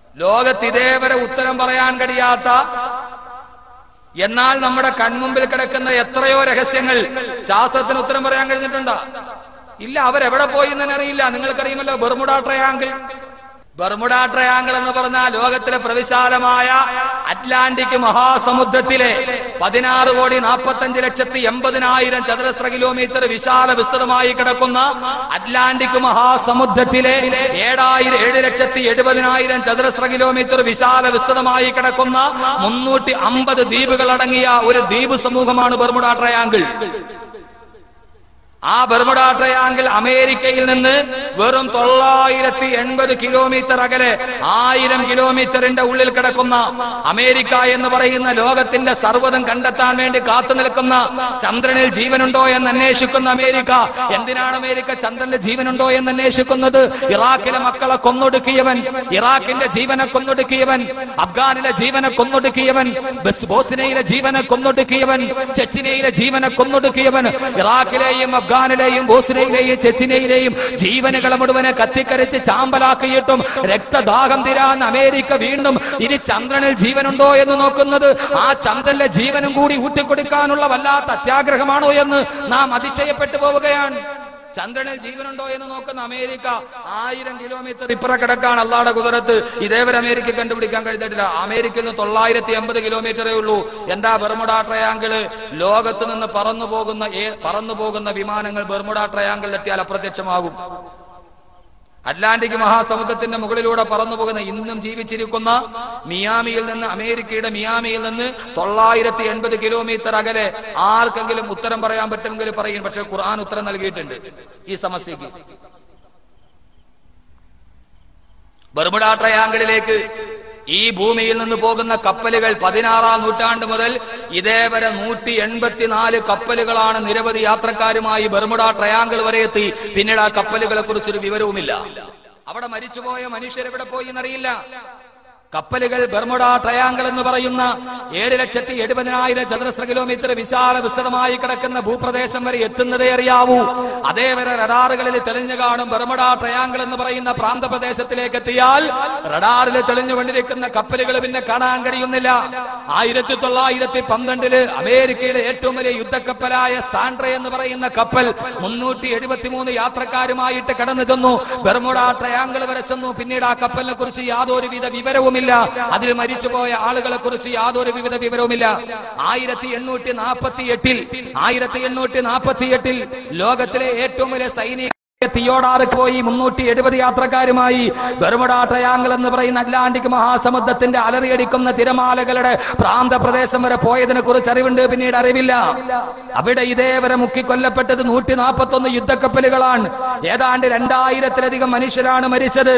ലോകത്ത് ഇതേവരെ ഉത്തരം പറയാൻ കഴിയാത്ത എന്നാൽ നമ്മുടെ കൺമുമ്പിൽ കിടക്കുന്ന എത്രയോ രഹസ്യങ്ങൾ ശാസ്ത്രത്തിന് ഉത്തരം പറയാൻ കഴിഞ്ഞിട്ടുണ്ടോ ഇല്ല അവരെവിടെ പോയി എന്ന് തന്നെ അറിയില്ല നിങ്ങൾക്കറിയുമല്ലോ ബെർമുഡ ട്രയാങ്കിൾ ബർമുഡ ട്രയാങ്കിൾ എന്ന് പറഞ്ഞാൽ ലോകത്തിലെ പ്രവിശാലമായ അറ്റ്ലാന്റിക് മഹാസമുദ്രത്തിലെ പതിനാറ് കോടി നാൽപ്പത്തഞ്ച് ലക്ഷത്തി എൺപതിനായിരം ചതുരശ്ര കിലോമീറ്റർ വിശാല വിസ്തൃതമായി കിടക്കുന്ന അറ്റ്ലാന്റിക് മഹാസമുദ്രത്തിലെ ഏഴായിരം ഏഴ് ലക്ഷത്തി എഴുപതിനായിരം ചതുരശ്ര കിലോമീറ്റർ വിശാല വിസ്തൃതമായി കിടക്കുന്ന മുന്നൂറ്റി അമ്പത് ദ്വീപുകൾ അടങ്ങിയ ഒരു ദ്വീപ് സമൂഹമാണ് ബർമുഡ ട്രയാങ്കിൾ ആ ബർമുഡ ട്രയാങ്കിൾ അമേരിക്കയിൽ നിന്ന് വെറും തൊള്ളായിരത്തി എൺപത് കിലോമീറ്റർ അകലെ ആയിരം കിലോമീറ്ററിന്റെ ഉള്ളിൽ കിടക്കുന്ന അമേരിക്ക എന്ന് പറയുന്ന ലോകത്തിന്റെ സർവ്വതം കണ്ടെത്താൻ വേണ്ടി കാത്തു നിൽക്കുന്ന ചന്ദ്രനിൽ ജീവനുണ്ടോ എന്ന് അന്വേഷിക്കുന്ന അമേരിക്ക എന്തിനാണ് അമേരിക്ക ചന്ദ്രനിൽ ജീവനുണ്ടോ എന്ന് അന്വേഷിക്കുന്നത് ഇറാഖിലെ മക്കളെ കൊന്നൊടുക്കിയവൻ ഇറാഖിന്റെ ജീവനെ കൊന്നൊടുക്കിയവൻ അഫ്ഗാനിലെ ജീവനെ കൊന്നൊടുക്കിയവൻ ബസ് ബോസ്നിയയിലെ ജീവനെ കൊന്നൊടുക്കിയവൻ ചെച്ചിനയിലെ ജീവനെ കൊന്നൊടുക്കിയവൻ ഇറാഖിലെയും അഫ്ഗാനിലെയും ബോസ്നിയയിലെയും ചെച്ചിനയിലെയും ജീവനുകളെ മുഴുവനെ കത്തിക്കരിച്ച് ചാമ്പലാക്കിയിട്ടും രക്തദാഹം തീരാൻ അമേരിക്ക വീണ്ടും ഇനി ചന്ദ്രനിൽ ജീവനുണ്ടോ എന്ന് നോക്കുന്നത് ആ ചന്ദ്രനിലെ ജീവനും കൂടി ഊട്ടിക്കൊടുക്കാനുള്ള വല്ലാത്ത അത്യാഗ്രഹമാണോ എന്ന് നാം അതിശയപ്പെട്ടു പോവുകയാണ് ചന്ദ്രനിൽ ജീവനുണ്ടോ എന്ന് നോക്കുന്ന അമേരിക്ക ആയിരം കിലോമീറ്റർ ഇപ്പുറ കിടക്കാണ് അള്ളാടെ കുതിരത്ത് ഇതേവരെ അമേരിക്ക കണ്ടുപിടിക്കാൻ കഴിഞ്ഞിട്ടില്ല അമേരിക്കയിൽ നിന്ന് തൊള്ളായിരത്തി എൺപത് കിലോമീറ്ററേ ഉള്ളൂ എന്താ ബെർമുഡ ട്രയാങ്കിള് ലോകത്ത് നിന്ന് പറന്നു പോകുന്ന ഏ- പറന്നു പോകുന്ന വിമാനങ്ങൾ ബെർമുഡ ട്രയാങ്കിളിൽ എത്തിയാൽ അപ്രത്യക്ഷമാകും അറ്റ്ലാന്റിക് മഹാസമുദ്രത്തിന്റെ മുകളിലൂടെ പറന്നു പോകുന്ന ഇന്നും ജീവിച്ചിരിക്കുന്ന മിയാമിയിൽ നിന്ന് അമേരിക്കയുടെ മിയാമിയിൽ നിന്ന് തൊള്ളായിരത്തി എൺപത് കിലോമീറ്റർ അകലെ ആർക്കെങ്കിലും ഉത്തരം പറയാൻ പറ്റുമെങ്കിൽ പറയും പക്ഷെ ഖുർആൻ ഉത്തരം നൽകിയിട്ടുണ്ട് ഈ സമസ്യക്ക് ബർമുഡ ട്രയാങ്കിളിലേക്ക് ഈ ഭൂമിയിൽ നിന്ന് പോകുന്ന കപ്പലുകൾ പതിനാറാം നൂറ്റാണ്ട് മുതൽ ഇതേവരെ നൂറ്റി എൺപത്തിനാല് കപ്പലുകളാണ് നിരവധി യാത്രക്കാരുമായി ബർമുഡ ട്രയാങ്കിൾ വരെ എത്തി പിന്നീട് ആ കപ്പലുകളെ കുറിച്ചൊരു വിവരവുമില്ല അവിടെ മരിച്ചുപോയ മനുഷ്യരെവിടെ പോയി എന്നറിയില്ല കപ്പലുകൾ ബർമുഡ ട്രയാങ്കിൾ എന്ന് പറയുന്ന ഏഴ് ലക്ഷത്തി എഴുപതിനായിരം ചതുരശ്ര കിലോമീറ്റർ വിശാല വിസ്തൃതമായി കിടക്കുന്ന ഭൂപ്രദേശം വരെ എത്തുന്നതേ അറിയാവൂ അതേവരെ റഡാറുകളിൽ തെളിഞ്ഞു കാണും ബർമുഡ ട്രയാങ്കിൾ എന്ന് പറയുന്ന പ്രാന്തപ്രദേശത്തിലേക്ക് എത്തിയാൽ റഡാറിൽ തെളിഞ്ഞുകൊണ്ടിരിക്കുന്ന കപ്പലുകൾ പിന്നെ കാണാൻ കഴിയുന്നില്ല ആയിരത്തി തൊള്ളായിരത്തി പന്ത്രണ്ടില് അമേരിക്കയുടെ ഏറ്റവും വലിയ യുദ്ധക്കപ്പലായ സ്റ്റാൻഡ്ര എന്ന് പറയുന്ന കപ്പൽ മുന്നൂറ്റി എഴുപത്തിമൂന്ന് യാത്രക്കാരുമായിട്ട് കടന്നു ചെന്നു ബർമുഡ ട്രയാങ്കിൾ വരെ ചെന്നു പിന്നീട് ആ കപ്പലിനെ കുറിച്ച് യാതൊരുവിധ വിവരവുമില്ല അതിൽ മരിച്ചുപോയ ആളുകളെ കുറിച്ച് യാതൊരു വിവിധ വിവരവുമില്ല ആയിരത്തി എണ്ണൂറ്റി നാൽപ്പത്തി എട്ടിൽ ആയിരത്തി എണ്ണൂറ്റി നാൽപ്പത്തി എട്ടിൽ ലോകത്തിലെ ഏറ്റവും വലിയ സൈനിക തിയോടാർക്ക് പോയി മുന്നൂറ്റി എഴുപത് യാത്രക്കാരുമായി ബർമുഡ ട്രയാങ്കിൾ എന്ന് പറയുന്ന അറ്റ്ലാന്റിക് മഹാസമുദ്രത്തിന്റെ അലറിയടിക്കുന്ന തിരമാലകളുടെ പ്രാന്തപ്രദേശം വരെ പോയതിനെ കുറിച്ച് അറിവുണ്ട് പിന്നീട് അറിവില്ല അവിടെ ഇതേവരെ മുക്കിക്കൊല്ലപ്പെട്ടത് നൂറ്റി നാൽപ്പത്തി ഒന്ന് യുദ്ധക്കപ്പലുകളാണ് ഏതാണ്ട് രണ്ടായിരത്തിലധികം മനുഷ്യരാണ് മരിച്ചത്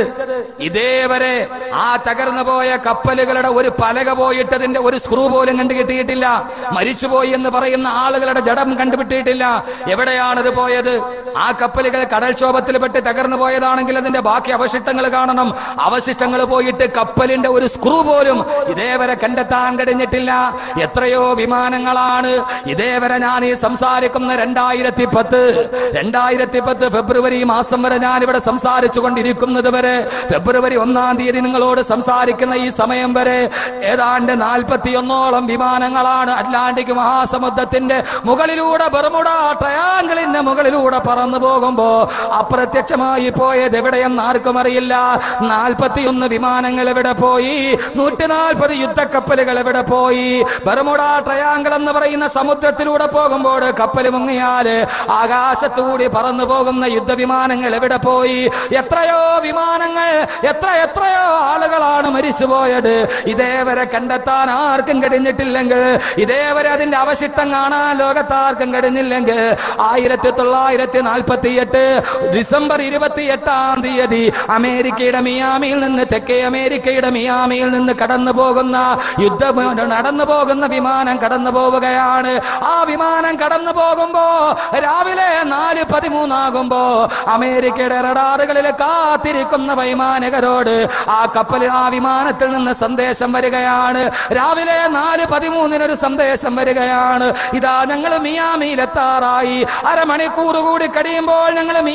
ഇതേവരെ ആ തകർന്നു പോയ കപ്പലുകളുടെ ഒരു പലക പോയിട്ടതിന്റെ ഒരു സ്ക്രൂ പോലും കണ്ടു കിട്ടിയിട്ടില്ല മരിച്ചുപോയി എന്ന് പറയുന്ന ആളുകളുടെ ജഡം കണ്ടുപിട്ടിയിട്ടില്ല എവിടെയാണത് പോയത് ആ കപ്പലുകൾ കടൽക്ഷോഭത്തിൽപ്പെട്ട് തകർന്നു പോയതാണെങ്കിൽ അതിന്റെ ബാക്കി അവശിഷ്ടങ്ങൾ കാണണം അവശിഷ്ടങ്ങൾ പോയിട്ട് കപ്പലിന്റെ ഒരു സ്ക്രൂ പോലും ഇതേവരെ കണ്ടെത്താൻ കഴിഞ്ഞിട്ടില്ല എത്രയോ വിമാനങ്ങളാണ് ഇതേവരെ ഞാൻ ഈ സംസാരിക്കുന്ന രണ്ടായിരത്തി പത്ത് രണ്ടായിരത്തി പത്ത് ഫെബ്രുവരി മാസം വരെ ഞാൻ ഇവിടെ സംസാരിച്ചു കൊണ്ടിരിക്കുന്നത് വരെ ഫെബ്രുവരി ഒന്നാം തീയതി നിങ്ങളോട് സംസാരിക്കുന്ന ഈ സമയം വരെ ഏതാണ്ട് നാൽപ്പത്തിയൊന്നോളം വിമാനങ്ങളാണ് അറ്റ്ലാന്റിക് മഹാസമുദ്രത്തിന്റെ മുകളിലൂടെ ബർമുഡ ട്രയാങ്കിളിന്റെ മുകളിലൂടെ പറന്നു പോകുമ്പോ അപ്രത്യക്ഷമായി പോയത് എവിടെയെന്ന് ആർക്കും അറിയില്ല നാൽപ്പത്തിയൊന്ന് വിമാനങ്ങൾ എവിടെ പോയി നൂറ്റി നാൽപ്പത് യുദ്ധക്കപ്പലുകൾ എവിടെ പോയി ബർമുഡ ട്രയാങ്കിൾ എന്ന് പറയുന്ന സമുദ്രത്തിലൂടെ പോകുമ്പോൾ കപ്പൽ മുങ്ങിയാല് ആകാശത്തുകൂടി പറന്നു പോകുന്ന യുദ്ധവിമാനങ്ങൾ എവിടെ പോയി എത്രയോ വിമാനങ്ങൾ എത്ര എത്രയോ ആളുകളാണ് മരിച്ചുപോയത് ഇതേവരെ കണ്ടെത്താൻ ആർക്കും കഴിഞ്ഞിട്ടില്ലെങ്കിൽ ഇതേവരെ അതിന്റെ അവശിഷ്ടം കാണാൻ ലോകത്താർക്കും കഴിഞ്ഞില്ലെങ്കിൽ ആയിരത്തി തൊള്ളായിരത്തി നാൽപ്പത്തി എട്ട് ഡിസംബർ ഇരുപത്തി എട്ടാം തീയതി അമേരിക്കയുടെ മിയാമിയിൽ നിന്ന് തെക്കേ അമേരിക്കയുടെ മിയാമിയിൽ നിന്ന് കടന്നു പോകുന്ന യുദ്ധ നടന്നു പോകുന്ന വിമാനം കടന്നു പോവുകയാണ് ആ വിമാനം കടന്നു പോകുമ്പോ രാവിലെ നാല് പതിമൂന്നാകുമ്പോ അമേരിക്കയുടെ റഡാറുകളിൽ കാത്തിരിക്കുന്ന വൈമാനികരോട് ആ കപ്പൽ ആ വിമാനത്തിൽ നിന്ന് സന്ദേശം വരികയാണ് രാവിലെ നാല് പതിമൂന്നിനൊരു സന്ദേശം വരികയാണ് ഇതാ ഞങ്ങൾ മിയാമിയിൽ എത്താറായി അരമണിക്കൂർ കൂടി കഴിയുമ്പോൾ ഞങ്ങൾ മിയാ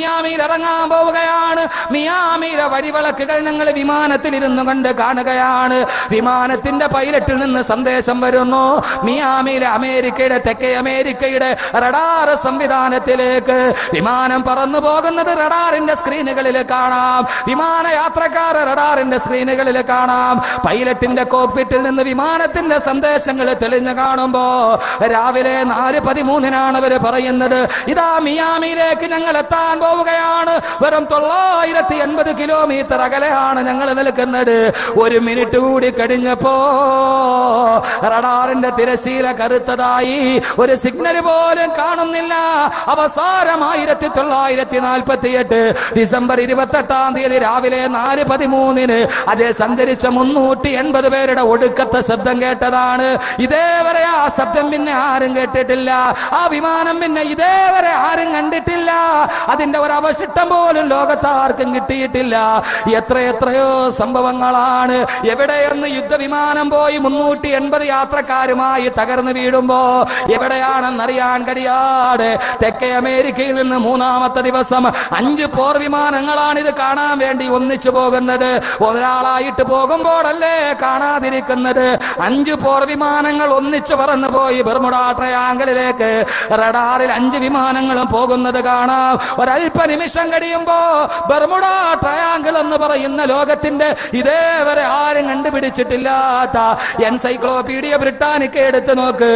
മിയാമിയിൽ ഇറങ്ങാൻ പോവുകയാണ് മിയാമിയിലെ വഴിവിളക്കുകൾ ഞങ്ങൾ വിമാനത്തിൽ ഇരുന്നു കൊണ്ട് കാണുകയാണ് വിമാനത്തിന്റെ പൈലറ്റിൽ നിന്ന് സന്ദേശം വരുന്നു മിയാമിയിലെ അമേരിക്കയുടെ തെക്കേ അമേരിക്കയുടെ റഡാർ സംവിധാനത്തിലേക്ക് വിമാനം പറന്നു പോകുന്നത് റഡാറിന്റെ സ്ക്രീനുകളിൽ കാണാം വിമാനയാത്രക്കാർ റഡാറിന്റെ സ്ക്രീനുകളിൽ കാണാം പൈലറ്റിന്റെ കോക്പിറ്റിൽ നിന്ന് വിമാനത്തിന്റെ സന്ദേശങ്ങൾ തെളിഞ്ഞു കാണുമ്പോ രാവിലെ നാല് പതിമൂന്നിനാണ് അവര് പറയുന്നത് ഇതാ മിയാമിയിലേക്ക് ഞങ്ങൾ എത്താൻ പോവുകയാണ് വെറും തൊള്ളായിരത്തി എൺപത് കിലോമീറ്റർ അകലെയാണ് ഞങ്ങൾ നിൽക്കുന്നത് ഒരു മിനിറ്റ് കൂടി കഴിഞ്ഞപ്പോ റഡാറിന്റെ തിരശീല കറുത്തതായി ഒരു സിഗ്നൽ പോലും കാണുന്നില്ല അവസാനം ആയിരത്തി തൊള്ളായിരത്തി നാൽപ്പത്തി എട്ട് ഡിസംബർ ഇരുപത്തെട്ടാം തീയതി രാവിലെ നാല് പതിമൂന്നിന് അതേ സഞ്ചരിച്ച മുന്നൂറ്റി എൺപത് പേരുടെ ഒടുക്കത്തെ ശബ്ദം കേട്ടതാണ് ഇതേവരെ ആ ശബ്ദം പിന്നെ ആരും കേട്ടിട്ടില്ല ആ വിമാനം പിന്നെ ഇതേവരെ ആരും കണ്ടിട്ടില്ല അതിന്റെ ഒരു അവശിഷ്ടം പോലും ലോകത്ത് ആർക്കും കിട്ടിയിട്ടില്ല എത്ര എത്രയോ സംഭവങ്ങളാണ് എവിടെയെന്ന് യുദ്ധവിമാനം പോയി മുന്നൂറ്റി എൺപത് യാത്രക്കാരുമായി തകർന്നു വീഴുമ്പോ എവിടെയാണെന്നറിയാൻ കഴിയാതെ തെക്കേ അമേരിക്കയിൽ നിന്ന് മൂന്നാമത്തെ ദിവസം അഞ്ച് പോർ വിമാനങ്ങളാണ് ഇത് കാണാൻ വേണ്ടി ഒന്നിച്ചു പോകുന്നത് ഒരാളായിട്ട് പോകുമ്പോഴല്ലേ കാണാതിരിക്കുന്നത് അഞ്ച് പോർ വിമാനങ്ങൾ ഒന്നിച്ചു പറന്നു പോയി ബർമുഡ ട്രയാങ്കിളിലേക്ക് റഡാറിൽ അഞ്ച് വിമാനങ്ങളും പോകുന്നത് കാണാം ഒരല്പ നിമിഷം കഴിയുമ്പോ ബർമുഡ ട്രയാങ്കിൾ എന്ന് പറയുന്ന ലോകത്തിന്റെ ഇതേവരെ ആരും കണ്ടുപിടിച്ചിട്ടില്ലാത്ത എൻസൈക്ലോപീഡിയ ബ്രിട്ടാനിക്ക എടുത്ത് നോക്ക്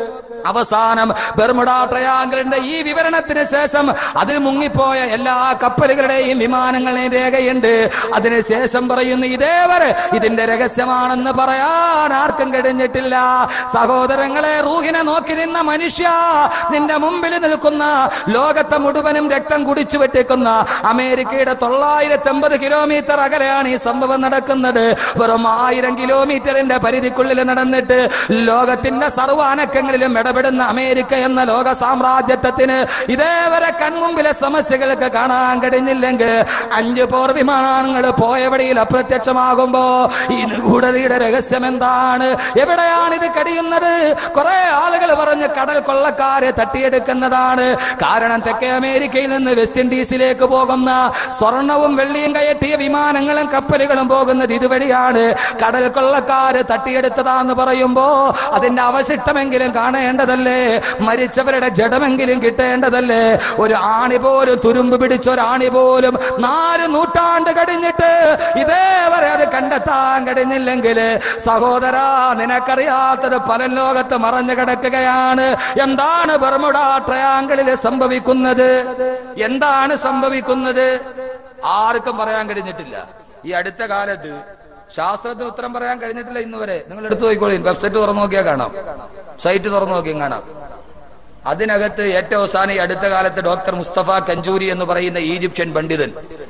അവസാനം ബർമുഡ ട്രയാങ്കിളിന്റെ ഈ വിവരണത്തിന് ശേഷം അതിൽ മുങ്ങിപ്പോയ എല്ലാ കപ്പലുകളുടെയും വിമാനങ്ങളുടെയും രേഖയുണ്ട് അതിനുശേഷം പറയുന്നു ഇതേവരെ ഇതിന്റെ രഹസ്യമാണെന്ന് പറയാൻ ആർക്കും കഴിഞ്ഞിട്ടില്ല സഹോദരങ്ങളെ റൂഹിനെ നോക്കി നിന്ന മനുഷ്യ നിന്റെ മുമ്പിൽ നിൽക്കുന്ന ലോകത്തെ മുഴുവനും രക്തം കുടിച്ചു വെട്ടിക്കുന്ന അമേരിക്കയുടെ തൊള്ളായിരത്തി അമ്പത് കിലോമീറ്റർ അകലെയാണ് ഈ സംഭവം നടക്കുന്നത് വെറും ആയിരം കിലോമീറ്ററിന്റെ പരിധിക്കുള്ളിൽ നടന്നിട്ട് ലോകത്തിന്റെ സർവ്വ അനക്കങ്ങളിലും ഇടപെടുന്ന അമേരിക്ക എന്ന ലോക സാമ്രാജ്യത്വത്തിന് ഇതേവരെ കൺമുമ്പിലെ സമസ്യകൾക്ക് കാണാൻ കഴിഞ്ഞില്ലെങ്കിൽ അഞ്ച് പോർ വിമാനങ്ങൾ പോയവടിയിൽ അപ്രത്യക്ഷമാകുമ്പോ ഈ നിഗൂഢതയുടെ രഹസ്യം എന്താണ് എവിടെയാണ് ഇത് കഴിയുന്നത് കുറെ ആളുകൾ പറഞ്ഞ് കടൽ കൊള്ളക്കാരെ തട്ടിയെടുക്കുന്നതാണ് കാരണം തെക്കേ അമേരിക്കയിൽ നിന്ന് വെസ്റ്റ് ഇൻഡീസിലേക്ക് പോകുന്ന സ്വർണവും വെള്ളിയും കയറ്റിയ വിമാനങ്ങളും കപ്പലുകളും പോകുന്നത് ഇതുവഴിയാണ് കടൽ കൊള്ളക്കാര് തട്ടിയെടുത്തതാന്ന് പറയുമ്പോ അതിന്റെ അവശിഷ്ടമെങ്കിലും കാണേണ്ടതല്ലേ മരിച്ചവരുടെ ജഡമെങ്കിലും കിട്ടേണ്ടതല്ലേ ഒരു ആണി പോലും തുരുമ്പ് പിടിച്ച ഒരാണി പോലും നാല് നൂറ്റാണ്ട് കഴിഞ്ഞിട്ട് ഇതേവരെ അത് കണ്ടെത്താൻ കഴിഞ്ഞില്ലെങ്കിൽ സഹോദര നിനക്കറിയാത്തത് പല ലോകത്ത് മറഞ്ഞു കിടക്കുകയാണ് എന്താണ് ബർമുഡ ട്രയാങ്കിളിൽ സംഭവിക്കുന്നത് എന്താണ് സംഭവിക്കുന്നത് ആർക്കും പറയാൻ കഴിഞ്ഞിട്ടില്ല ഈ അടുത്ത കാലത്ത് ശാസ്ത്രത്തിന് ഉത്തരം പറയാൻ കഴിഞ്ഞിട്ടില്ല ഇന്ന് വരെ നിങ്ങൾ എടുത്തു നോക്കിക്കോളി വെബ്സൈറ്റ് തുറന്നു നോക്കിയാൽ കാണാം സൈറ്റ് തുറന്നു നോക്കിയും കാണാം അതിനകത്ത് ഏറ്റവും അവസാനം ഈ അടുത്ത കാലത്ത് ഡോക്ടർ മുസ്തഫ കഞ്ചൂരി എന്ന് പറയുന്ന ഈജിപ്ഷ്യൻ പണ്ഡിതൻ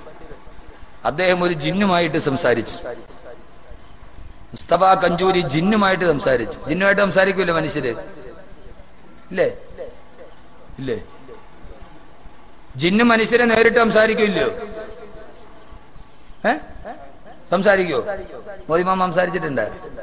അദ്ദേഹം ഒരു ജിന്നുമായിട്ട് സംസാരിച്ചു മുസ്തഫ കഞ്ചൂരി ജിന്നുമായിട്ട് സംസാരിച്ചു ജിന്നുമായിട്ട് സംസാരിക്കൂല്ലേ മനുഷ്യര് ഇല്ലേ ഇല്ലേ ജിന്നു മനുഷ്യരെ നേരിട്ട് സംസാരിക്കില്ലയോ ഏ സംസാരിക്കോ മോദിമാം സംസാരിച്ചിട്ടുണ്ട്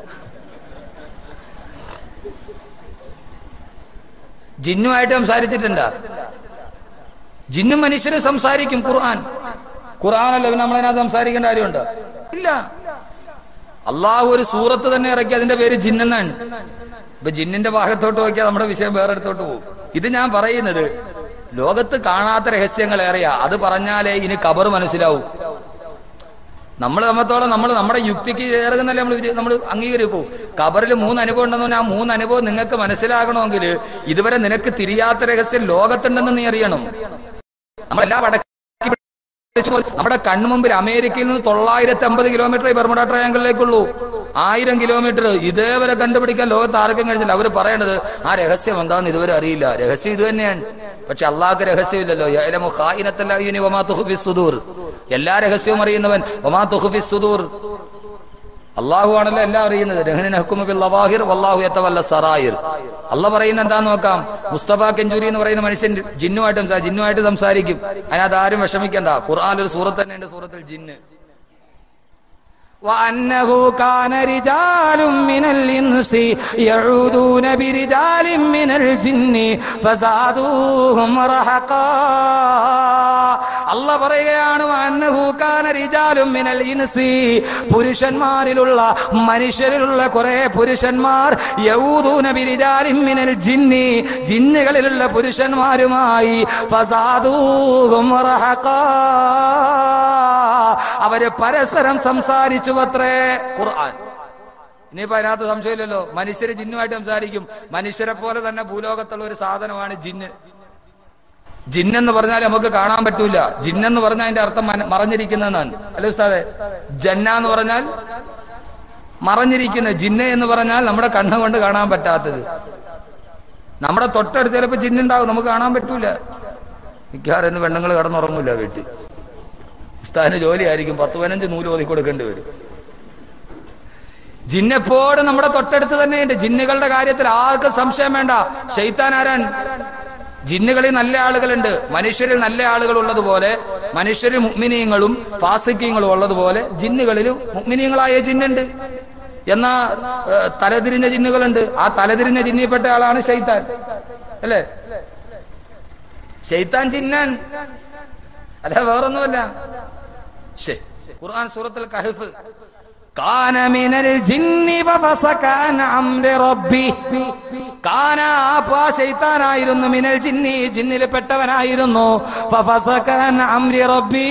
ജിന്നുമായിട്ട് സംസാരിച്ചിട്ടുണ്ടാ ജിന്നും മനുഷ്യരെ സംസാരിക്കും ഖുർആൻ ഖുർആാനല്ല പിന്നെ നമ്മളതിനകത്ത് സംസാരിക്കേണ്ട കാര്യമുണ്ടോ ഇല്ല അള്ളാഹു ഒരു സൂറത്ത് തന്നെ ഇറക്കി അതിന്റെ പേര് ജിന്നെന്നാണ് ഇപ്പൊ ജിന്നിന്റെ ഭാഗത്തോട്ട് നോക്കിയാൽ നമ്മുടെ വിഷയം വേറെ അടുത്തോട്ട് പോകും ഇത് ഞാൻ പറയുന്നത് ലോകത്ത് കാണാത്ത രഹസ്യങ്ങൾ ഏറെയാ അത് പറഞ്ഞാലേ ഇനി കബർ മനസ്സിലാവും നമ്മൾ നമ്മത്തോളം നമ്മൾ നമ്മുടെ യുക്തിക്ക് ചേർന്നല്ലേ നമ്മൾ നമ്മൾ അംഗീകരിക്കൂ കബറിൽ മൂന്ന് അനുഭവം ഉണ്ടെന്ന് പറഞ്ഞാൽ ആ മൂന്ന് അനുഭവം നിങ്ങൾക്ക് മനസ്സിലാകണമെങ്കിൽ ഇതുവരെ നിനക്ക് തിരിയാത്ത രഹസ്യം ലോകത്തുണ്ടെന്ന് നീ അറിയണം നമ്മളെല്ലാ വടക്കി നമ്മുടെ കൺമുമ്പിൽ അമേരിക്കയിൽ നിന്ന് തൊള്ളായിരത്തി അമ്പത് കിലോമീറ്റർ ഈ ബർമുഡ ട്രയാങ്കിളിലേക്കുള്ളൂ ആയിരം കിലോമീറ്റർ ഇതേവരെ കണ്ടുപിടിക്കാൻ ലോകത്ത് ആർക്കും കഴിഞ്ഞില്ല അവർ പറയണത് ആ രഹസ്യം എന്താണെന്ന് ഇതുവരെ അറിയില്ല രഹസ്യം ഇത് തന്നെയാണ് പക്ഷെ അള്ളാഹ്ക്ക് രഹസ്യമില്ലല്ലോ യഅലമു ഖായിനത്തൽ അയ്യുനി വമാ തുഖ്ഫി സുദൂർ എല്ലാ രഹസ്യവും അറിയുന്നവൻ വമാ തുഖ്ഫി സുദൂർ അള്ളാഹു ആണല്ലോ എല്ലാം അറിയുന്നത് രഹ്നൻ ഹക്കുമു ബിൽ ലവാഹിർ വല്ലാഹു യതവല്ല സറായിർ അല്ല പറയുന്ന എന്താന്ന് നോക്കാം മുസ്തഫ കെഞ്ചൂരി എന്ന് പറയുന്ന മനുഷ്യൻ ജിന്നുമായിട്ട് സംസാ- ജിന്നുമായിട്ട് സംസാരിക്കും അതിനകത്ത് ആരും വിഷമിക്കണ്ട ഖുർആൻ ഒരു സൂറത്ത് തന്നെയുണ്ട് സൂറത്തിൽ ജിന്ന് وأنه كان رجال من الإنس يعوذون برجال من الجن فزادوهم رهقا അല്ല പറയുകയാണ് അന്നഹു കാന റിജാലും മിനൽ ഇൻസി പുരുഷന്മാരിലുള്ള മനുഷ്യരിലുള്ള കുറെ പുരുഷന്മാർ യൗദൂന ബിരിജാലിൻ മിനൽ ജിന്നി ജിന്നുകളിലുള്ള പുരുഷന്മാരുമായി ഫസാദൂഹും റഹഖാ. അവര് പരസ്പരം സംസാരിച്ചു അത്രേ ഖുർആൻ ഇനിയിപ്പോ അതിനകത്ത് സംശയമില്ലല്ലോ മനുഷ്യര് ജിന്നുമായിട്ട് സംസാരിക്കും മനുഷ്യരെ പോലെ തന്നെ ഭൂലോകത്തുള്ള ഒരു സാധനമാണ് ജിന്ന് ജിന്നെന്ന് പറഞ്ഞാൽ നമുക്ക് കാണാൻ പറ്റൂല ജിന്നെന്ന് പറഞ്ഞാൽ അതിന്റെ അർത്ഥം മന- മറഞ്ഞിരിക്കുന്നതെന്നാണ് അല്ലേ ഉസ്താദെ ജന്ന എന്ന് പറഞ്ഞാൽ മറഞ്ഞിരിക്കുന്ന ജിന്ന എന്ന് പറഞ്ഞാൽ നമ്മുടെ കണ്ണ് കൊണ്ട് കാണാൻ പറ്റാത്തത് നമ്മുടെ തൊട്ടടുത്ത് ചിലപ്പോൾ ജിന്നുണ്ടാവും നമുക്ക് കാണാൻ പറ്റൂല മിക്കവാറും ഇന്ന് പെണ്ണുങ്ങൾ കിടന്നുറങ്ങൂല വീട്ടിൽ ഉസ്താദിന് ജോലിയായിരിക്കും പത്ത് പതിനഞ്ച് നൂല് ഓതി കൊടുക്കേണ്ടി വരും ജിന്നെപ്പോഴും നമ്മുടെ തൊട്ടടുത്ത് തന്നെയുണ്ട് ജിന്നുകളുടെ കാര്യത്തിൽ ആർക്കും സംശയം വേണ്ട ഷെയ്ത്താൻ ആരാൻ ജിന്നുകളിൽ നല്ല ആളുകളുണ്ട് മനുഷ്യരിൽ നല്ല ആളുകൾ ഉള്ളതുപോലെ മനുഷ്യരിൽ മുഗ്മിനീയങ്ങളും ഫാസിക്കീങ്ങളും ഉള്ളതുപോലെ ജിന്നുകളിലും മുഗ്മിനീയങ്ങളായ ജിന്നുണ്ട് എന്നാ ഏഹ്, തലതിരിഞ്ഞ ജിന്നുകളുണ്ട് ആ തലതിരിഞ്ഞ ജിന്നിൽപ്പെട്ട ആളാണ് ഷെയ്ത്താൻ അല്ലേ ഷെയ്ത്താൻ ജിന്നാൻ അല്ല വേറൊന്നുമല്ല ശേ ഖുർആൻ സൂറത്തുൽ കഹഫ് കാന മിനൽ ജിന്നി വഫസക അൻ അംരി റബ്ബി കാന ആ ശൈത്താനായിരുന്നു മിനൽ ജിന്നി ജിന്നിൽ പെട്ടവനായിരുന്നു ഫഫസക അൻ അംരി റബ്ബി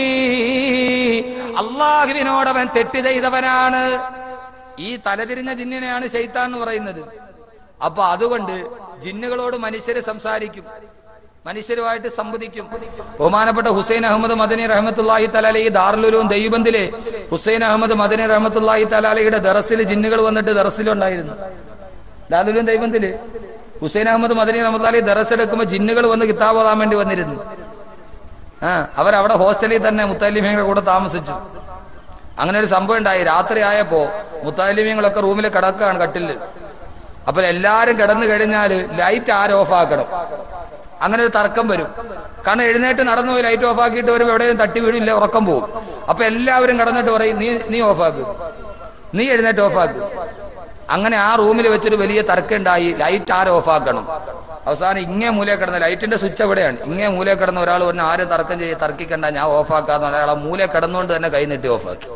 അള്ളാഹുവിനോട് അവൻ തെറ്റ് ചെയ്തവനാണ് ഈ തലതിരിഞ്ഞ ജിന്നിനെയാണ് ശൈത്താൻ എന്ന് പറയുന്നത് അപ്പൊ അതുകൊണ്ട് ജിന്നുകളോട് മനുഷ്യര് സംസാരിക്കും മനുഷ്യരുമായിട്ട് സംവദിക്കും ബഹുമാനപ്പെട്ട ഹുസൈൻ അഹമ്മദ് മദനി റഹമത്തുല്ലാഹി തലാലി ദാറുലും ദൈവബന്ദിലെ ഹുസൈൻ അഹമ്മദ് മദനി റഹമത്തുല്ലാഹി തലാലയുടെ ദറസിൽ ജിന്നുകൾ വന്നിട്ട് ദറസിലുണ്ടായിരുന്നു ദാറുലും ദൈവബന്ദില് ഹുസൈൻ അഹമ്മദ് മദനി റഹമത്തുല്ലാഹി ദറസ് എടുക്കുമ്പോൾ ജിന്നുകൾ വന്ന് കിതാബ് ഓതാൻ വേണ്ടി വന്നിരുന്നു ആ അവരവിടെ ഹോസ്റ്റലിൽ തന്നെ മുത്തലിമയുടെ കൂടെ താമസിച്ചു അങ്ങനെ ഒരു സംഭവം ഉണ്ടായി രാത്രി ആയപ്പോ മുത്താലിമ്യങ്ങളൊക്കെ റൂമിൽ കിടക്കുകയാണ് കട്ടില് അപ്പൊ എല്ലാരും കിടന്നു കഴിഞ്ഞാല് ലൈറ്റ് ആര് ഓഫ് ആക്കണം അങ്ങനെ ഒരു തർക്കം വരും കാരണം എഴുന്നേറ്റ് നടന്നു പോയി ലൈറ്റ് ഓഫ് ആക്കിയിട്ട് വരും എവിടെയും തട്ടി വീഴില്ല ഉറക്കം പോകും അപ്പൊ എല്ലാവരും കിടന്നിട്ട് പറയും നീ നീ ഓഫ് ആക്ക് നീ എഴുന്നേറ്റ് ഓഫ് ആക്ക് അങ്ങനെ ആ റൂമിൽ വെച്ചൊരു വലിയ തർക്കം ഉണ്ടായി ലൈറ്റ് ആര് ഓഫ് ആക്കണം അവസാനം ഇങ്ങേ മൂലയെ കിടന്ന ലൈറ്റിന്റെ സ്വിച്ച് എവിടെയാണ് ഇങ്ങേ മൂലയെ കിടന്ന ഒരാൾ പറഞ്ഞ ആരും തർക്കം ചെയ്ത് തർക്കിക്കണ്ട ഞാൻ ഓഫ് ആക്കാന്ന് പറഞ്ഞ അയാൾ ആ മൂലയെ കിടന്നുകൊണ്ട് തന്നെ കൈ നീട്ടി ഓഫ് ആക്കി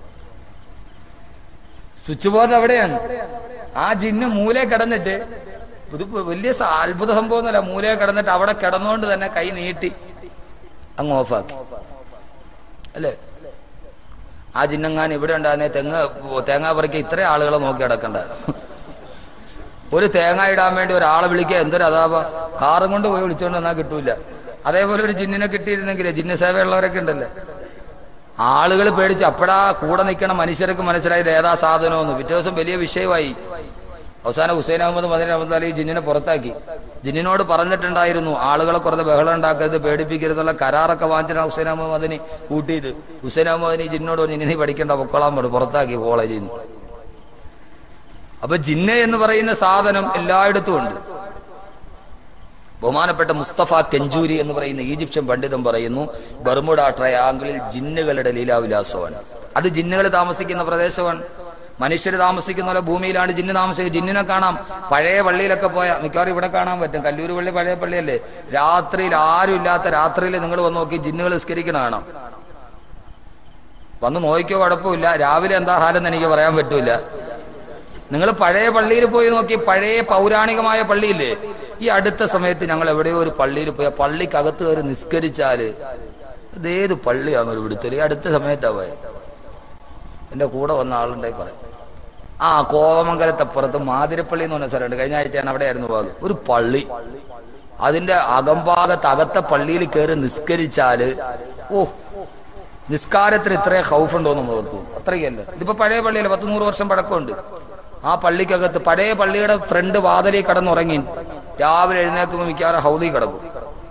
സ്വിച്ച് ബോർഡ് എവിടെയാണ് ആ ജിന്ന് മൂലയെ കിടന്നിട്ട് ഇത് വലിയ സ- അത്ഭുത സംഭവമൊന്നുമല്ല മൂലയെ കിടന്നിട്ട് അവിടെ കിടന്നുകൊണ്ട് തന്നെ കൈ നീട്ടി അങ്ങ് ഓഫാക്കി അല്ലേ ആ ജിന്നങ്ങാൻ ഇവിടെ ഉണ്ടാകുന്ന തെങ്ങ് തേങ്ങ പറിക്കാൻ ഇത്ര ആളുകളെ നോക്കി കിടക്കണ്ട ഒരു തേങ്ങ ഇടാൻ വേണ്ടി ഒരാളെ വിളിക്കുക എന്തൊരു അതാപ കാറും കൊണ്ട് പോയി വിളിച്ചോണ്ട് വന്നാൽ കിട്ടൂല അതേപോലെ ഒരു ജിന്നിനെ കിട്ടിയിരുന്നെങ്കിലേ ജിന്ന സേവയുള്ളവരൊക്കെ ഉണ്ടല്ലേ ആളുകൾ പേടിച്ച് അപ്പടാ കൂടെ നിൽക്കണ മനുഷ്യർക്ക് മനസ്സിലായത് ഏതാ സാധനമെന്ന് പിറ്റേ ദിവസം വലിയ വിഷയമായി അവസാനം ഹുസൈൻ അഹമ്മദ് മദൻ അഹമ്മദ് അലി ജിന്നിനെ പുറത്താക്കി ജിന്നിനോട് പറഞ്ഞിട്ടുണ്ടായിരുന്നു ആളുകളെ കുറച്ച് ബഹളം ഉണ്ടാക്കരുത് പേടിപ്പിക്കരുതുള്ള കരാറൊക്കെ വാങ്ങിച്ചിട്ടാണ് ഹുസൈൻ അഹമ്മദ് മദനി കൂട്ടിയത് ഹുസൈൻ അഹമ്മദ് മദനി ജിന്നോട് പറഞ്ഞു ഇനി നീ പഠിക്കണ്ട പൊക്കോളാൻ പറഞ്ഞു പുറത്താക്കി കോളേജിൽ നിന്ന് അപ്പൊ ജിന്ന എന്ന് പറയുന്ന സാധനം എല്ലായിടത്തും ഉണ്ട് ബഹുമാനപ്പെട്ട മുസ്തഫ കെഞ്ചൂരി എന്ന് പറയുന്ന ഈജിപ്ഷ്യൻ പണ്ഡിതൻ പറയുന്നു ബർമുഡ ട്രയാങ്കിളിൽ ജിന്നുകളുടെ ലീലാവിലാസമാണ് അത് ജിന്നുകൾ താമസിക്കുന്ന പ്രദേശമാണ് മനുഷ്യർ താമസിക്കുന്ന പോലെ ഭൂമിയിലാണ് ജിന്ന് താമസിക്കുന്നത് ജിന്നിനെ കാണാം പഴയ പള്ളിയിലൊക്കെ പോയ മിക്കവാറും ഇവിടെ കാണാൻ പറ്റും കല്ലൂർ പള്ളി പഴയ പള്ളിയല്ലേ രാത്രിയിൽ ആരും ഇല്ലാത്ത രാത്രിയിൽ നിങ്ങൾ വന്ന് നോക്കി ജിന്നുകൾ നിസ്കരിക്കണ കാണാം വന്ന് നോക്കിയോ കുഴപ്പമില്ല രാവിലെ എന്താ ഹാലെന്ന് എനിക്ക് പറയാൻ പറ്റൂല നിങ്ങൾ പഴയ പള്ളിയിൽ പോയി നോക്കി പഴയ പൗരാണികമായ പള്ളിയില്ലേ ഈ അടുത്ത സമയത്ത് ഞങ്ങൾ എവിടെയോ ഒരു പള്ളിയിൽ പോയി ആ പള്ളിക്കകത്ത് കയറി നിസ്കരിച്ചാല് ഇതേത് പള്ളിയാന്ന് ഒരു പിടുത്തല് ഈ അടുത്ത സമയത്താ പോയത് എന്റെ കൂടെ വന്ന ആളുണ്ടായി പറയും ആ കോതമംഗലത്തപ്പുറത്ത് മാതിരപ്പള്ളി എന്ന് പറഞ്ഞ സ്ഥലമുണ്ട് കഴിഞ്ഞ ആഴ്ച ഞാൻ അവിടെയായിരുന്നു പോയത് ഒരു പള്ളി അതിന്റെ അകംഭാഗത്ത് അകത്തെ പള്ളിയിൽ കയറി നിസ്കരിച്ചാല് ഓ നിസ്കാരത്തിന് ഇത്രയും ഹൗഫുണ്ടോ എന്ന് ഓർത്തു അത്രയ്ക്കല്ല ഇതിപ്പോ പഴയ പള്ളിയല്ലേ പത്ത് നൂറ് വർഷം പഴക്കമുണ്ട് ആ പള്ളിക്കകത്ത് പഴയ പള്ളിയുടെ ഫ്രണ്ട് വാതിലിൽ കടന്നുറങ്ങി രാവിലെ എഴുന്നേൽക്കുമ്പോൾ മിക്കവാറും ഹൗദി കിടക്കും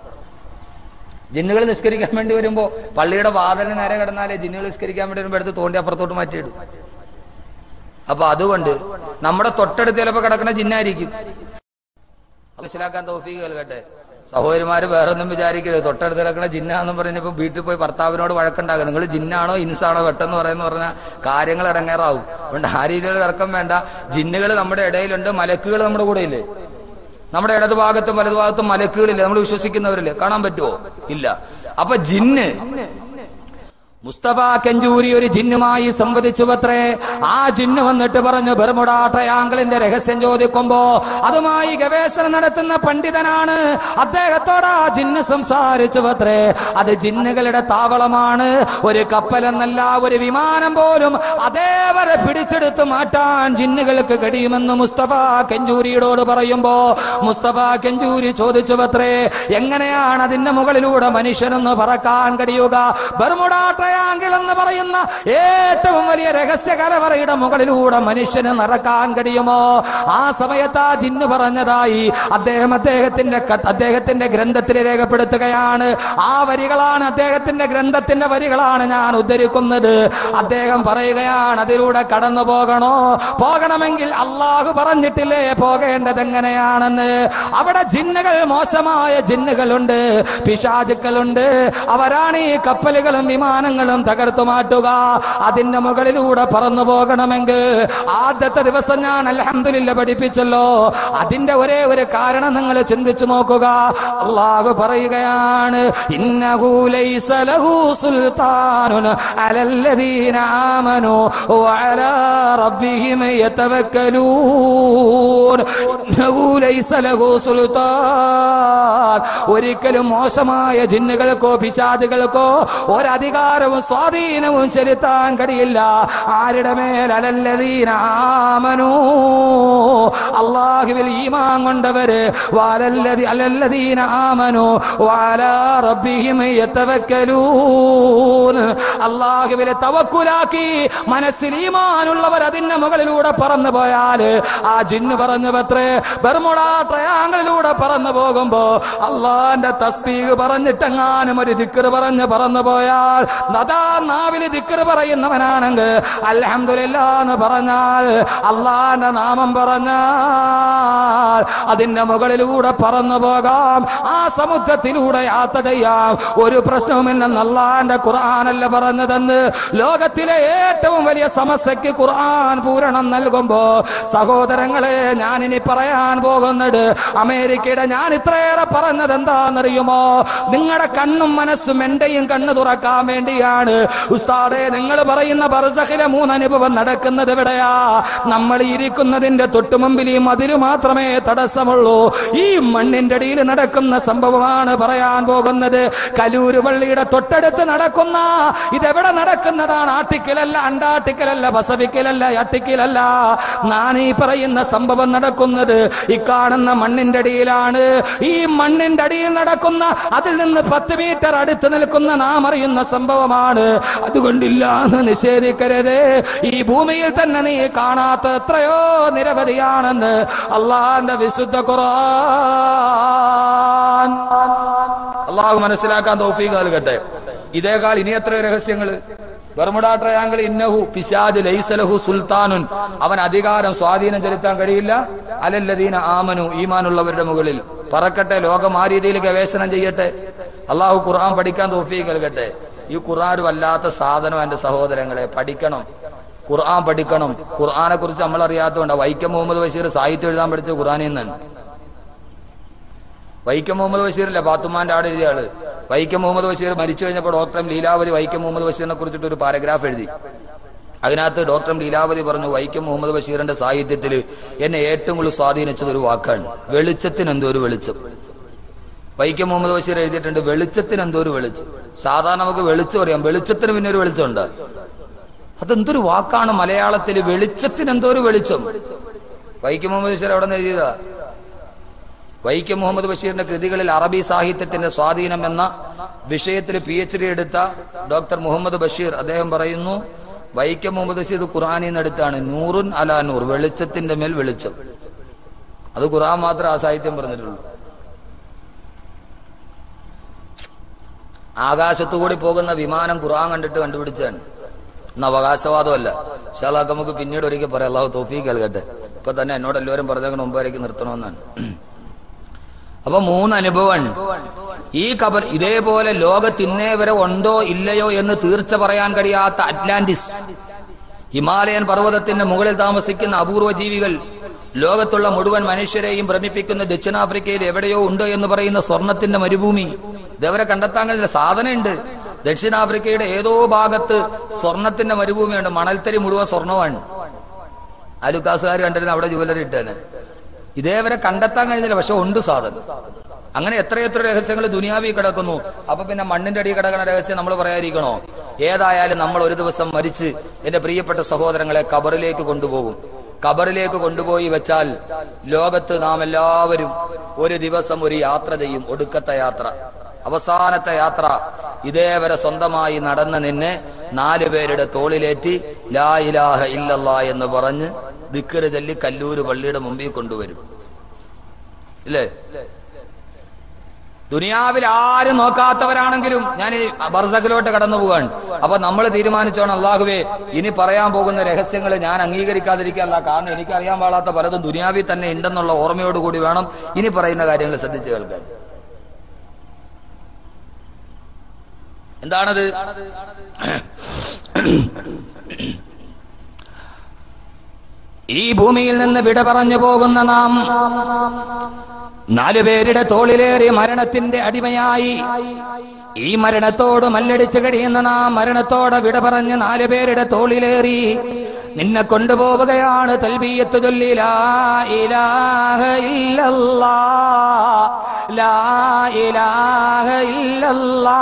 ജിന്നുകൾ നിസ്കരിക്കാൻ വേണ്ടി വരുമ്പോ പള്ളിയുടെ വാതിലിന് നേരെ കിടന്നാലേ ജിന്നുകൾ നിസ്കരിക്കാൻ വേണ്ടി വരുമ്പോ എടുത്ത് തോണ്ടി അപ്പുറത്തോട്ട് മാറ്റിയിടും അപ്പൊ അതുകൊണ്ട് നമ്മുടെ തൊട്ടടുത്ത് ചിലപ്പോ കിടക്കുന്ന ജിന്നായിരിക്കും മനസ്സിലാക്കാൻ തോഫീക്ക് കേൾക്കട്ടെ സഹോദരിമാര് വേറെ ഒന്നും വിചാരിക്കരുത് തൊട്ടടുത്ത് കിടക്കണ ജിന്നാന്ന് പറഞ്ഞപ്പോ വീട്ടിൽ പോയി ഭർത്താവിനോട് വഴക്കുണ്ടാകുക നിങ്ങൾ ജിന്നാണോ ഇൻസാണോ വെട്ടെന്ന് പറയുന്ന പറഞ്ഞാൽ കാര്യങ്ങൾ ഇടങ്ങേറാവും അതുകൊണ്ട് ആ രീതിയിൽ തർക്കം വേണ്ട ജിന്നുകൾ നമ്മുടെ ഇടയിലുണ്ട് മലക്കുകൾ നമ്മുടെ കൂടെ ഇല്ലേ നമ്മുടെ ഇടതുഭാഗത്തും വലതുഭാഗത്തും മലക്കുകളില്ലേ നമ്മൾ വിശ്വസിക്കുന്നവരില്ലേ കാണാൻ പറ്റുമോ ഇല്ല അപ്പൊ ജിന്ന് മുസ്തഫ കെഞ്ചൂരി ഒരു ജിന്നുമായി സംവദിച്ചു അത്രേ ആ ജിന്ന് വന്നിട്ട് പറഞ്ഞു ബർമുഡ ട്രയാങ്കിളിന്റെ രഹസ്യം ചോദിക്കുമ്പോ അതുമായി ഗവേഷണം നടത്തുന്ന പണ്ഡിതനാണ് അദ്ദേഹത്തോട് ആ ജിന്ന് സംസാരിച്ചു അത്രേ അത് ജിന്നുകളുടെ താവളമാണ് ഒരു കപ്പലെന്നല്ല ഒരു വിമാനം പോലും അതേവരെ പിടിച്ചെടുത്ത് മാറ്റാൻ ജിന്നുകൾക്ക് കഴിയുമെന്ന് മുസ്തഫ കെഞ്ചൂരിയോട് പറയുമ്പോ മുസ്തഫ കെഞ്ചൂരി ചോദിച്ചു അത്രേ എങ്ങനെയാണ് അതിന്റെ മുകളിലൂടെ മനുഷ്യനൊന്ന് പറക്കാൻ കഴിയുക ബർമുഡ ട്രയാങ്കിൾ എന്ന് പറയുന്ന ഏറ്റവും വലിയ രഹസ്യ കലവറയുടെ മുകളിലൂടെ മനുഷ്യന് നടക്കാൻ കഴിയുമോ ആ സമയത്ത് ആ ജിന്ന് പറഞ്ഞതായി അദ്ദേഹം അദ്ദേഹത്തിന്റെ ക- അദ്ദേഹത്തിന്റെ ഗ്രന്ഥത്തിൽ രേഖപ്പെടുത്തുകയാണ് ആ വരികളാണ് അദ്ദേഹത്തിന്റെ ഗ്രന്ഥത്തിന്റെ വരികളാണ് ഞാൻ ഉദ്ധരിക്കുന്നത് അദ്ദേഹം പറയുകയാണ് അതിലൂടെ കടന്നു പോകണോ പോകണമെങ്കിൽ അള്ളാഹു പറഞ്ഞിട്ടില്ലേ പോകേണ്ടത് എങ്ങനെയാണെന്ന് അവിടെ ജിന്നുകൾ മോശമായ ജിന്നുകളുണ്ട് പിശാചുക്കളുണ്ട് അവരാണ് ഈ കപ്പലുകളും വിമാനങ്ങളും തകർത്തു മാറ്റുക അതിന്റെ മുകളിലൂടെ പറന്നു പോകണമെങ്കിൽ ആദ്യത്തെ ദിവസം ഞാൻ അൽഹംദുലില്ല പഠിപ്പിച്ചല്ലോ അതിന്റെ ഒരേ ഒരു കാരണം നിങ്ങൾ ചിന്തിച്ചു നോക്കുക അള്ളാഹു പറയുകയാണ് ഇന്നഹു ലൈസ ലഹു സുൽത്താനുൻ അലല്ലദീന ആമനു വഅലാ റബ്ബിഹിം യതവക്കലൂൻ ഇന്നഹു ലൈസ ലഹു സുൽത്താൻ ഒരിക്കലും മോശമായ ജിന്നുകൾക്കോ പിശാചുകൾക്കോ ഒരധികാരവും സ്വാധീനവും ചെലുത്താൻ കഴിയില്ല ആരുടെ മേൽ അലല്ലദീനാമനൂ അള്ളാഹുവിൽ ഈമാൻ കൊണ്ടവര് വാലല്ലതി അലല്ലദീന ആമനു വാലാ റബ്ബിഹിം യതവക്കലൂൻ അള്ളാഹുവിലെ തവക്കുലാക്കി മനസ്സിൽ ഈമാനുള്ളവർ അതിന്റെ മുകളിലൂടെ പറന്നു പോയാൽ ആ ജിന്ന് പറഞ്ഞു പത്രേ ബർമുട ട്രയാങ്കിളിലൂടെ പറന്നു പോകുമ്പോ അള്ളാന്റെ തസ്ബീഹ് പറഞ്ഞിട്ടെങ്ങാനും ഒരു ദിക്കറ് പറഞ്ഞ് പറന്നു പോയാൽ നദാ നാവില് ദിക്കറ് പറയുന്നവനാണെങ്കിൽ അൽഹംദുലില്ലാ എന്ന് പറഞ്ഞാൽ അള്ളാന്റെ നാമം പറഞ്ഞാൽ അതിന്റെ മുകളിലൂടെ പറന്നു പോകാം ആ സമുദ്രത്തിലൂടെ യാത്ര ചെയ്യാം ഒരു പ്രശ്നവുമില്ലെന്ന് അള്ളാന്റെ ഖുർആാനല്ല പറഞ്ഞതെന്ന് ലോകത്തിലെ ഏറ്റവും വലിയ സമസ്യക്ക് ഖുർആൻ പൂരണം നൽകുമ്പോ സഹോദരങ്ങളെ ഞാൻ ഇനി പറയാൻ പോകുന്നത് അമേരിക്കയുടെ ഞാൻ ഇത്രയേറെ പറഞ്ഞത് എന്താണെന്നറിയുമോ നിങ്ങളുടെ കണ്ണും മനസ്സും എന്റെയും കണ്ണ് തുറക്കാൻ വേണ്ടിയാണ് ഉസ്താദെ നിങ്ങൾ പറയുന്ന ബർസഖിലെ മൂന്ന് അനുഭവം നടക്കുന്നത് എവിടെയാ നമ്മൾ ഇരിക്കുന്നതിന്റെ തൊട്ടുമുമ്പിൽ ഈ മതില് മാത്രമേ തടസ്സമുള്ളൂ ഈ മണ്ണിന്റെ അടിയിൽ നടക്കുന്ന സംഭവമാണ് പറയാൻ പോകുന്നത് കലൂര് പള്ളിയുടെ തൊട്ടടുത്ത് നടക്കുന്ന ഇതെവിടെ നടക്കുന്നതാണ് ആട്ടിക്കലല്ല അണ്ടാട്ടിക്കലല്ല പസഫിക്കലല്ല അട്ടിക്കലല്ല ഞാൻ ഈ പറയുന്ന സംഭവം നടക്കുന്നത് ഈ കാണുന്ന മണ്ണിന്റെ അടിയിലാണ് ഈ മണ്ണിന്റെ അടിയിൽ നടക്കുന്ന അതിൽ നിന്ന് പത്ത് മീറ്റർ അടുത്ത് നിൽക്കുന്ന നാം അറിയുന്ന സംഭവമാണ് അതുകൊണ്ടില്ല എന്ന് നിഷേധിക്കരുത് ഈ ഭൂമിയിൽ തന്നെ നീ കാണാത്ത എത്രയോ നിരവധിയാണെന്ന് അള്ളാന്റെ വിശുദ്ധ ഖുർആൻ അള്ളാഹു മനസ്സിലാക്കാൻ തോഫീക്ക് നൽകട്ടെ ഇതേക്കാൾ ഇനി എത്ര രഹസ്യങ്ങള് ബർമുഡ ട്രയാങ്കിൾ ഇന്നഹു പിശാജ് ലൈസലഹു സുൽത്താനുൻ അവൻ അധികാരം സ്വാധീനം ചെലുത്താൻ കഴിയില്ല അലല്ലദീന ആമനു ഈമാനുള്ളവരുടെ മുകളിൽ പറക്കട്ടെ ലോകം ആ രീതിയിൽ ഗവേഷണം ചെയ്യട്ടെ അള്ളാഹു ഖുർആൻ പഠിക്കാൻ തോഫീക്ക് നൽകട്ടെ ഈ ഖുർആൻ ഒരു വല്ലാത്ത സാധനം എന്റെ സഹോദരങ്ങളെ പഠിക്കണം ഖുർആൻ പഠിക്കണം ഖുർആനെ കുറിച്ച് നമ്മൾ അറിയാത്തതുകൊണ്ട് വൈക്കം മുഹമ്മദ് ബഷീർ സാഹിത്യം എഴുതാൻ പഠിച്ച ഖുർആനിൽ നിന്നാണ് വൈക്കം മുഹമ്മദ് ബഷീറില്ലേ പാത്തുമാന്റെ ആട് എഴുതിയ ആള് വൈക്കം മുഹമ്മദ് ബഷീർ മരിച്ചു കഴിഞ്ഞപ്പോൾ ഡോക്ടർ എം ലീലാവതി വൈക്കം മുഹമ്മദ് ബഷീറിനെ കുറിച്ചിട്ട് ഒരു പാരഗ്രാഫ് എഴുതി അതിനകത്ത് ഡോക്ടർ എം ലീലാവതി പറഞ്ഞു വൈക്കം മുഹമ്മദ് ബഷീറിന്റെ സാഹിത്യത്തിൽ എന്നെ ഏറ്റവും കൂടുതൽ സ്വാധീനിച്ചത് ഒരു വാക്കാണ് വെളിച്ചത്തിന് എന്തോ ഒരു വെളിച്ചം വൈക്കം മുഹമ്മദ് ബഷീർ എഴുതിയിട്ടുണ്ട് വെളിച്ചത്തിന് എന്തോ ഒരു വെളിച്ചം സാധാരണ നമുക്ക് വെളിച്ചം അറിയാം വെളിച്ചത്തിന് പിന്നെ ഒരു വെളിച്ചമുണ്ട് അതെന്തൊരു വാക്കാണ് മലയാളത്തിൽ വെളിച്ചത്തിന് എന്തോ ഒരു വെളിച്ചം വൈക്കം മുഹമ്മദ് ബഷീർ എവിടെ നിന്ന് എഴുതിയതാ വൈക്കം മുഹമ്മദ് ബഷീറിന്റെ കൃതികളിൽ അറബി സാഹിത്യത്തിന്റെ സ്വാധീനം എന്ന വിഷയത്തിൽ പി എച്ച് ഡി എടുത്ത ഡോക്ടർ മുഹമ്മദ് ബഷീർ അദ്ദേഹം പറയുന്നു വൈക്കം മുഹമ്മദ് ബഷീർ ഖുറാനിൽ നിന്ന് എടുത്താണ് നൂറുൻ അലാ നൂർ വെളിച്ചത്തിന്റെ മേൽ വെളിച്ചം അത് ഖുറാൻ മാത്രം ആ സാഹിത്യം പറഞ്ഞിട്ടുള്ളൂ ആകാശത്തുകൂടി പോകുന്ന വിമാനം ഖുറാൻ കണ്ടിട്ട് കണ്ടുപിടിച്ചാണ് ഇന്ന് അവകാശവാദമല്ല ഷാലാക്ക് നമുക്ക് പിന്നീട് ഒരിക്കൽ പറയാം അള്ളാഹു തോഫീക്ക് നൽകട്ടെ ഇപ്പൊ തന്നെ എന്നോട് എല്ലാവരും പറഞ്ഞതിന് മുമ്പായിരിക്കും നിർത്തണമെന്നാണ് അപ്പൊ മൂന്ന് അനുഭവമാണ് ഈ കബർ ഇതേപോലെ ലോകത്ത് ഇന്നേ വരെ ഉണ്ടോ ഇല്ലയോ എന്ന് തീർച്ച പറയാൻ കഴിയാത്ത അറ്റ്ലാന്റിസ് ഹിമാലയൻ പർവ്വതത്തിന്റെ മുകളിൽ താമസിക്കുന്ന അപൂർവ ജീവികൾ ലോകത്തുള്ള മുഴുവൻ മനുഷ്യരെയും ഭ്രമിപ്പിക്കുന്ന ദക്ഷിണാഫ്രിക്കയിൽ എവിടെയോ ഉണ്ട് എന്ന് പറയുന്ന സ്വർണത്തിന്റെ മരുഭൂമി ഇതേവരെ കണ്ടെത്താൻ കഴിയില്ല സാധനമുണ്ട് ദക്ഷിണാഫ്രിക്കയുടെ ഏതോ ഭാഗത്ത് സ്വർണത്തിന്റെ മരുഭൂമിയുണ്ട് മണൽത്തരി മുഴുവൻ സ്വർണമാണ് അലുക്കാസുകാർ കണ്ടിരുന്ന അവിടെ ജുവലറി ഇട്ടേനെ ഇതേവരെ കണ്ടെത്താൻ കഴിഞ്ഞില്ല പക്ഷെ ഉണ്ട് സാധനം അങ്ങനെ എത്രയെത്ര രഹസ്യങ്ങൾ ദുനിയാവി കിടക്കുന്നു അപ്പൊ പിന്നെ മണ്ണിന്റെ അടിയിൽ കിടക്കുന്ന രഹസ്യം നമ്മൾ പറയാതിരിക്കണോ ഏതായാലും നമ്മൾ ഒരു ദിവസം മരിച്ച് എന്റെ പ്രിയപ്പെട്ട സഹോദരങ്ങളെ കബറിലേക്ക് കൊണ്ടുപോകും കബറിലേക്ക് കൊണ്ടുപോയി വെച്ചാൽ ലോകത്ത് നാം എല്ലാവരും ഒരു ദിവസം ഒരു യാത്ര ചെയ്യും ഒടുക്കത്തെ യാത്ര അവസാനത്തെ യാത്ര ഇതേവരെ സ്വന്തമായി നടന്ന നിന്നെ നാലു പേരുടെ തോളിലേറ്റി ലാ ഇലാഹ ഇല്ലല്ലാ എന്ന് പറഞ്ഞ് ദിക്കറ് ചൊല്ലി കല്ലൂര് പള്ളിയുടെ മുമ്പിൽ കൊണ്ടുവരും ഇല്ലേ ദുനിയാവിൽ ആരും നോക്കാത്തവരാണെങ്കിലും ഞാൻ ഈ ബർസഖിലോട്ട് കടന്നു പോവാണ് അപ്പൊ നമ്മൾ തീരുമാനിച്ചോണം അള്ളാഹുവേ ഇനി പറയാൻ പോകുന്ന രഹസ്യങ്ങൾ ഞാൻ അംഗീകരിക്കാതിരിക്കാനല്ല കാരണം എനിക്ക് അറിയാൻ പാടാത്ത പലതും ദുനിയാവിൽ തന്നെ ഉണ്ടെന്നുള്ള ഓർമ്മയോടുകൂടി വേണം ഇനി പറയുന്ന കാര്യങ്ങൾ ശ്രദ്ധിച്ചു കേൾക്കാൻ എന്താണത് ഈ ഭൂമിയിൽ നിന്ന് വിട പറഞ്ഞു പോകുന്ന നാം നാലുപേരുടെ തോളിലേറി മരണത്തിന്റെ അടിമയായി ഈ മരണത്തോട് മല്ലടിച്ചു കഴിയുന്ന നാം മരണത്തോടെ വിട പറഞ്ഞ് നാലുപേരുടെ തോളിലേറി നിന്നെ കൊണ്ടുപോവുകയാണ് തൽബീയത്ത് ചൊല്ലി ലാ ഇലാഹ ഇല്ലല്ലാ ലാ ഇലാഹ ഇല്ലല്ലാ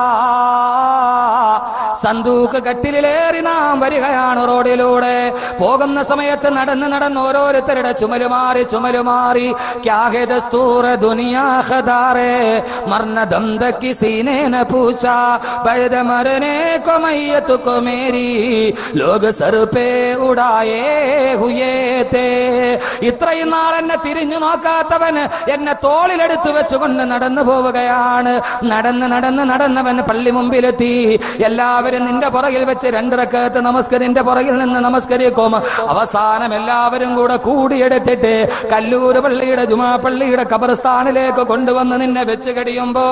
സന്തൂക്ക് കട്ടിലേറി നാം വരികയാണ് റോഡിലൂടെ പോകുന്ന സമയത്ത് നടന്ന് നടന്ന് ഓരോരുത്തരുടെ ചുമലുമാറി ചുമലുമാറി ക്യാഹെ ദസ്തൂർ ദുനിയാ ഖദാറെ മർന ദംദക്കി സീനേന പൂച്ച ബഴുത മരനെ കൊമയ്യത്തു കൊമേരി ലോക സറുപേ ഉടായേ ഹുയേ തേ ഇത്രയും നാൾ എന്നെ തിരിഞ്ഞു നോക്കാത്തവൻ എന്നെ തോളിലെടുത്തു വെച്ചുകൊണ്ട് നടന്നു പോവുകയാണ് നടന്ന് നടന്ന് നടന്നവൻ പള്ളി മുമ്പിലെത്തി എല്ലാവരും നിന്റെ പുറകിൽ വെച്ച് രണ്ടിറക്കത്ത് നമസ്കരിന്റെ പുറകിൽ നിന്ന് നമസ്കരിക്കും അവസാനം എല്ലാവരും കൂടെ കൂടിയെടുത്തിട്ട് കല്ലൂർ പള്ളിയുടെ ജുമാ പള്ളിയുടെ കബർസ്ഥാനിലേക്ക് കൊണ്ടുവന്ന് നിന്നെ വെച്ച് കഴിയുമ്പോ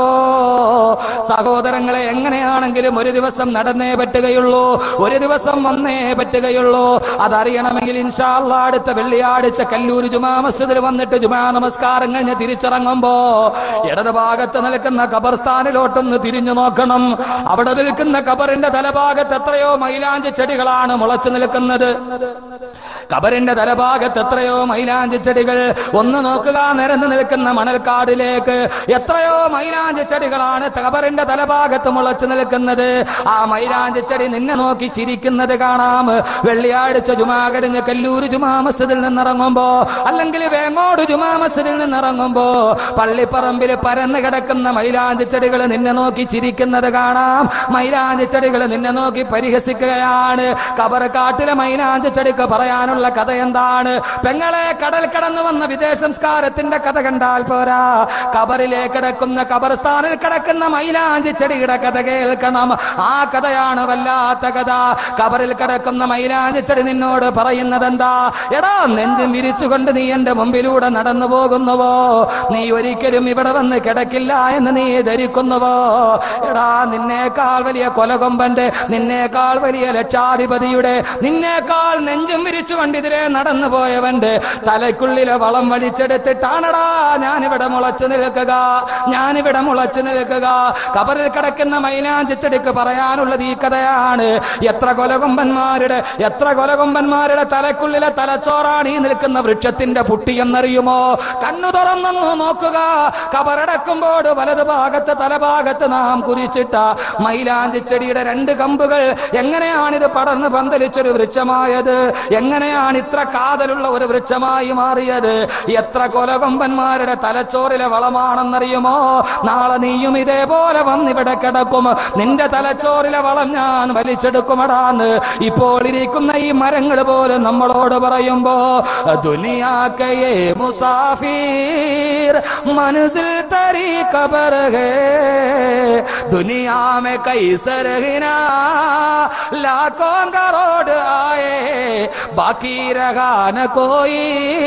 സഹോദരങ്ങളെ എങ്ങനെയാണെങ്കിലും ഒരു ദിവസം നടന്നേ പറ്റുകയുള്ളൂ ഒരു ദിവസം വന്നേ പറ്റുകയുള്ളൂ അതറിയണമെങ്കിൽ ഇൻഷാല്ല അടുത്ത വെള്ളിയാഴ്ച കല്ലൂർ ജുമാ മസ്ജിദിൽ വന്നിട്ട് ജുമാ നമസ്കാരം കഴിഞ്ഞ് തിരിച്ചിറങ്ങുമ്പോ ഇടത് ഭാഗത്ത് നിൽക്കുന്ന കബർസ്ഥാനിലോട്ടൊന്ന് തിരിഞ്ഞു നോക്കണം അവിടെ നിൽക്കുന്ന കബറിന്റെ തലഭാഗത്ത് എത്രയോ മൈലാഞ്ചി ചെടികളാണ് മുളച്ചു നിൽക്കുന്നത് കബറിന്റെ തലഭാഗത്ത് എത്രയോ മൈലാഞ്ചി ചെടികൾ ഒന്ന് നോക്കുക നിരന്ന് നിൽക്കുന്ന മണൽക്കാടിലേക്ക് എത്രയോ മൈലാഞ്ചി ചെടികളാണ് കബറിന്റെ തലഭാഗത്ത് മുളച്ചു നിൽക്കുന്നത് ആ മൈലാഞ്ചി ചെടി നിന്നെ നോക്കി ചിരിക്കുന്നത് കാണാം വെള്ളിയാഴ്ച ജുമാ കഴിഞ്ഞ് കല്ലൂര് ജുമാ മസ്ജിദിൽ നിന്നിറങ്ങുമ്പോ അല്ലെങ്കിൽ വേങ്ങോട് ജുമാ മസ്ജിദിൽ നിന്നിറങ്ങുമ്പോ പള്ളിപ്പറമ്പിൽ പരന്ന് കിടക്കുന്ന മൈലാഞ്ചി ചെടികൾ നിന്നെ നോക്കി ചിരിക്കുന്നത് കാണാം മൈലാഞ്ചി ചെടികൾ നിന്നെ നോക്കി പരിഹസിക്കുകയാണ് കബറക്കാട്ടിലെ മൈലാഞ്ചി ചെടിക്ക് പറയാനുള്ള കഥ എന്താണ് പെങ്ങളെ കടൽ കടന്നു വന്ന വിദേശ സംസ്കാരത്തിന്റെ കഥ കണ്ടാൽ പോരാ കബറിലെ കിടക്കുന്ന കബർസ്ഥാനിൽ കിടക്കുന്ന മൈലാഞ്ചി ചെടിയുടെ കഥ കേൾക്കണം ആ കഥയാണ് വല്ലാത്ത കഥ കബറിൽ കിടക്കുന്ന മൈലാഞ്ചി ചെടി നിന്നോട് പറയുന്നത് എന്താ എടാ നെഞ്ചും വിരിച്ചുകൊണ്ട് നീ എന്റെ മുമ്പിലൂടെ നടന്നു പോകുന്നുവോ നീ ഒരിക്കലും ഇവിടെ വന്ന് കിടക്കില്ല എന്ന് നീ ധരിക്കുന്നുവോ എടാ നിന്നേക്കാൾ വലിയ കൊലകൊമ്പന്റെ നിന്നേക്കാൾ വലിയ ലക്ഷാധിപതിയുടെ നിന്നേക്കാൾ നെഞ്ചും വിരിച്ചുകൊണ്ടിതിരെ നടന്നു പോയവന്റെ തലയ്ക്കുള്ളിലെ വളം വലിച്ചെടുത്തിട്ടാണടാ ഞാനിവിടെ മുളച്ചു നിൽക്കുക ഞാനിവിടെ മുളച്ചു നിൽക്കുക കബറിൽ കിടക്കുന്ന മൈലാഞ്ചിച്ചെടുക്ക് പറയാനുള്ളത് ഈ കഥയാണ് എത്ര കൊലകൊമ്പന്മാരുടെ എത്ര കൊലകൊമ്പന്മാരുടെ തലക്കുള്ളിലെ തലച്ചോറാണ് ഈ നിൽക്കുന്ന വൃക്ഷത്തിന്റെ പുട്ടി എന്നറിയുമോ കണ്ണു തുറന്നൊന്നു നോക്കുക കബറടക്കുമ്പോൾ വലതു ഭാഗത്ത് തലഭാഗത്ത് നാം കുരിച്ചിട്ട മൈലാഞ്ചിച്ചെടിയുടെ രണ്ട് കമ്പുകൾ എങ്ങനെയാണിത് പടർന്ന് പന്തലിച്ചൊരു വൃക്ഷമായത് എങ്ങനെയാണ് ഇത്ര കാതലുള്ള ഒരു വൃക്ഷമായി മാറിയത് എത്ര കൊലകൊമ്പന്മാരുടെ തലച്ചോറിലെ വളമാണെന്നറിയുമോ നാളെ നീയും ഇതേപോലെ വന്നിവിടെ കിടക്കും നിന്റെ തലച്ചോറിലെ വളം ഞാൻ വലിച്ചെടുക്കുമടാന്ന് ഇപ്പോൾ ഇരിക്കുന്ന ഈ മരങ്ങൾ പോലെ നമ്മളോട് പറയുമ്പോ ദുനിയാക്കയെ മുസാഫിർ മനസ്സിൽ തരി കബർ ഹേ दुनिया में कैसे रहना लाखों करोड़ आए बाकी रहा न कोई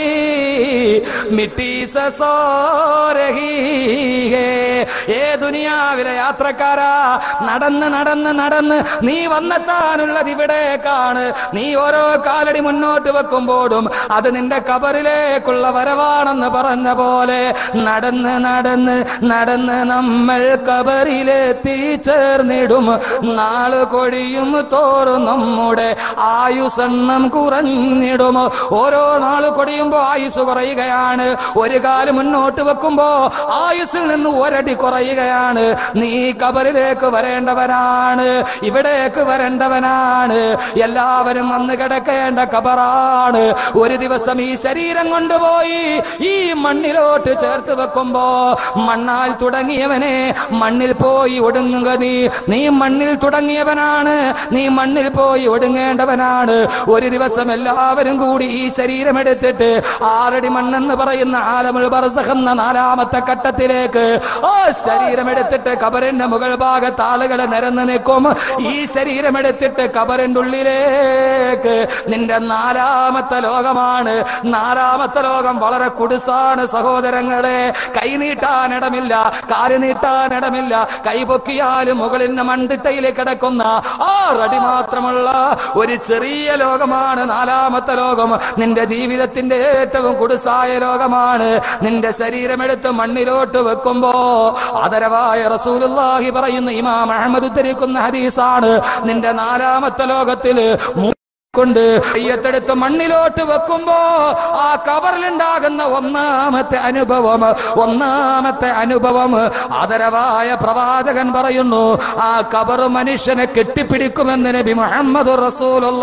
മിട്ടി സോ രഹി ഹേ ഏ ദുനിയാവിലെ യാത്രക്കാരാ നടന്ന് നടന്ന് നടന്ന് നീ വന്നെത്താനുള്ളത് ഇവിടേക്കാണ് നീ ഓരോ കാലടി മുന്നോട്ട് വെക്കുമ്പോഴും അത് നിന്റെ കബറിലേക്കുള്ള വരവാണെന്ന് പറഞ്ഞ പോലെ നടന്ന് നടന്ന് നടന്ന് നമ്മൾ കബറിലെത്തിച്ചേർന്നിടും നാള് കൊഴിയും തോറും നമ്മുടെ ആയുസെണ്ണം കുറഞ്ഞിടും ഓരോ നാള് കൊടിയുമ്പോ ആയുസ് കുറയുകയാണ് ഒരു കാല് മുന്നോട്ട് വെക്കുമ്പോ ആയുസ്സിൽ നിന്ന് ഒരടി കുറയുകയാണ് നീ കബറിലേക്ക് വരേണ്ടവനാണ് ഇവിടേക്ക് വരേണ്ടവനാണ് എല്ലാവരും വന്ന് കിടക്കേണ്ട കബറാണ് ഒരു ദിവസം ഈ ശരീരം കൊണ്ടുപോയി ഈ മണ്ണിലോട്ട് ചേർത്ത് വെക്കുമ്പോ മണ്ണാൽ തുടങ്ങിയവനെ മണ്ണിൽ പോയി ഒടുങ്ങുക നീ നീ മണ്ണിൽ തുടങ്ങിയവനാണ് നീ മണ്ണിൽ പോയി ഒടുങ്ങേണ്ടവനാണ് ഒരു ദിവസം എല്ലാവരും കൂടി ഈ ശരീരം എടുത്തിട്ട് ആറടി മണ്ണെന്ന് പറയുന്ന ആലമുൽ ബർസഖ് എന്ന നാലാമത്തെ ഘട്ടത്തിലേക്ക് ആ ശരീരം എടുത്തിട്ട് കബറിന്റെ മുകൾ ഭാഗത്ത് ആളുകളെ നിരന്ന് നിൽക്കും ഈ ശരീരം എടുത്തിട്ട് കബറിന്റെ ഉള്ളിലേക്ക് നിന്റെ നാലാമത്തെ ലോകമാണ് നാലാമത്തെ ലോകം വളരെ കുടുസാണ് സഹോദരങ്ങളെ കൈ നീട്ടാൻ ഇടമില്ല കാല് നീട്ടാൻ ഇടമില്ല കൈ പൊക്കിയാലും മുകളിൽ മണ്ടിട്ടയിൽ കിടക്കുന്ന ആറടി മാത്രമുള്ള ഒരു ചെറിയ ലോകമാണ് നാലാമത്തെ ലോകം നിന്റെ ജീവിതത്തിന്റെ ഏറ്റവും കുടുസായ ലോകമാണ് നിന്റെ ശരീരമെടുത്ത് മണ്ണിലോട്ട് വെക്കുമ്പോ ആദരവായ റസൂലുള്ളാഹി പറയുന്ന ഇമാം അഹമ്മദ് ഉദ്ധരിക്കുന്ന ഹദീസാണ് നിന്റെ നാലാമത്തെ ലോകത്തില് മു- കൊണ്ട് കയ്യത്തെടുത്ത് മണ്ണിലോട്ട് വെക്കുമ്പോ ആ കവറിലുണ്ടാകുന്ന ഒന്നാമത്തെ അനുഭവം ഒന്നാമത്തെ അനുഭവം ആദരവായ പ്രവാചകൻ പറയുന്നു ആ കബർ മനുഷ്യനെ കെട്ടിപ്പിടിക്കുമെന്ന് നബി മുഹമ്മദ് റസൂലുള്ള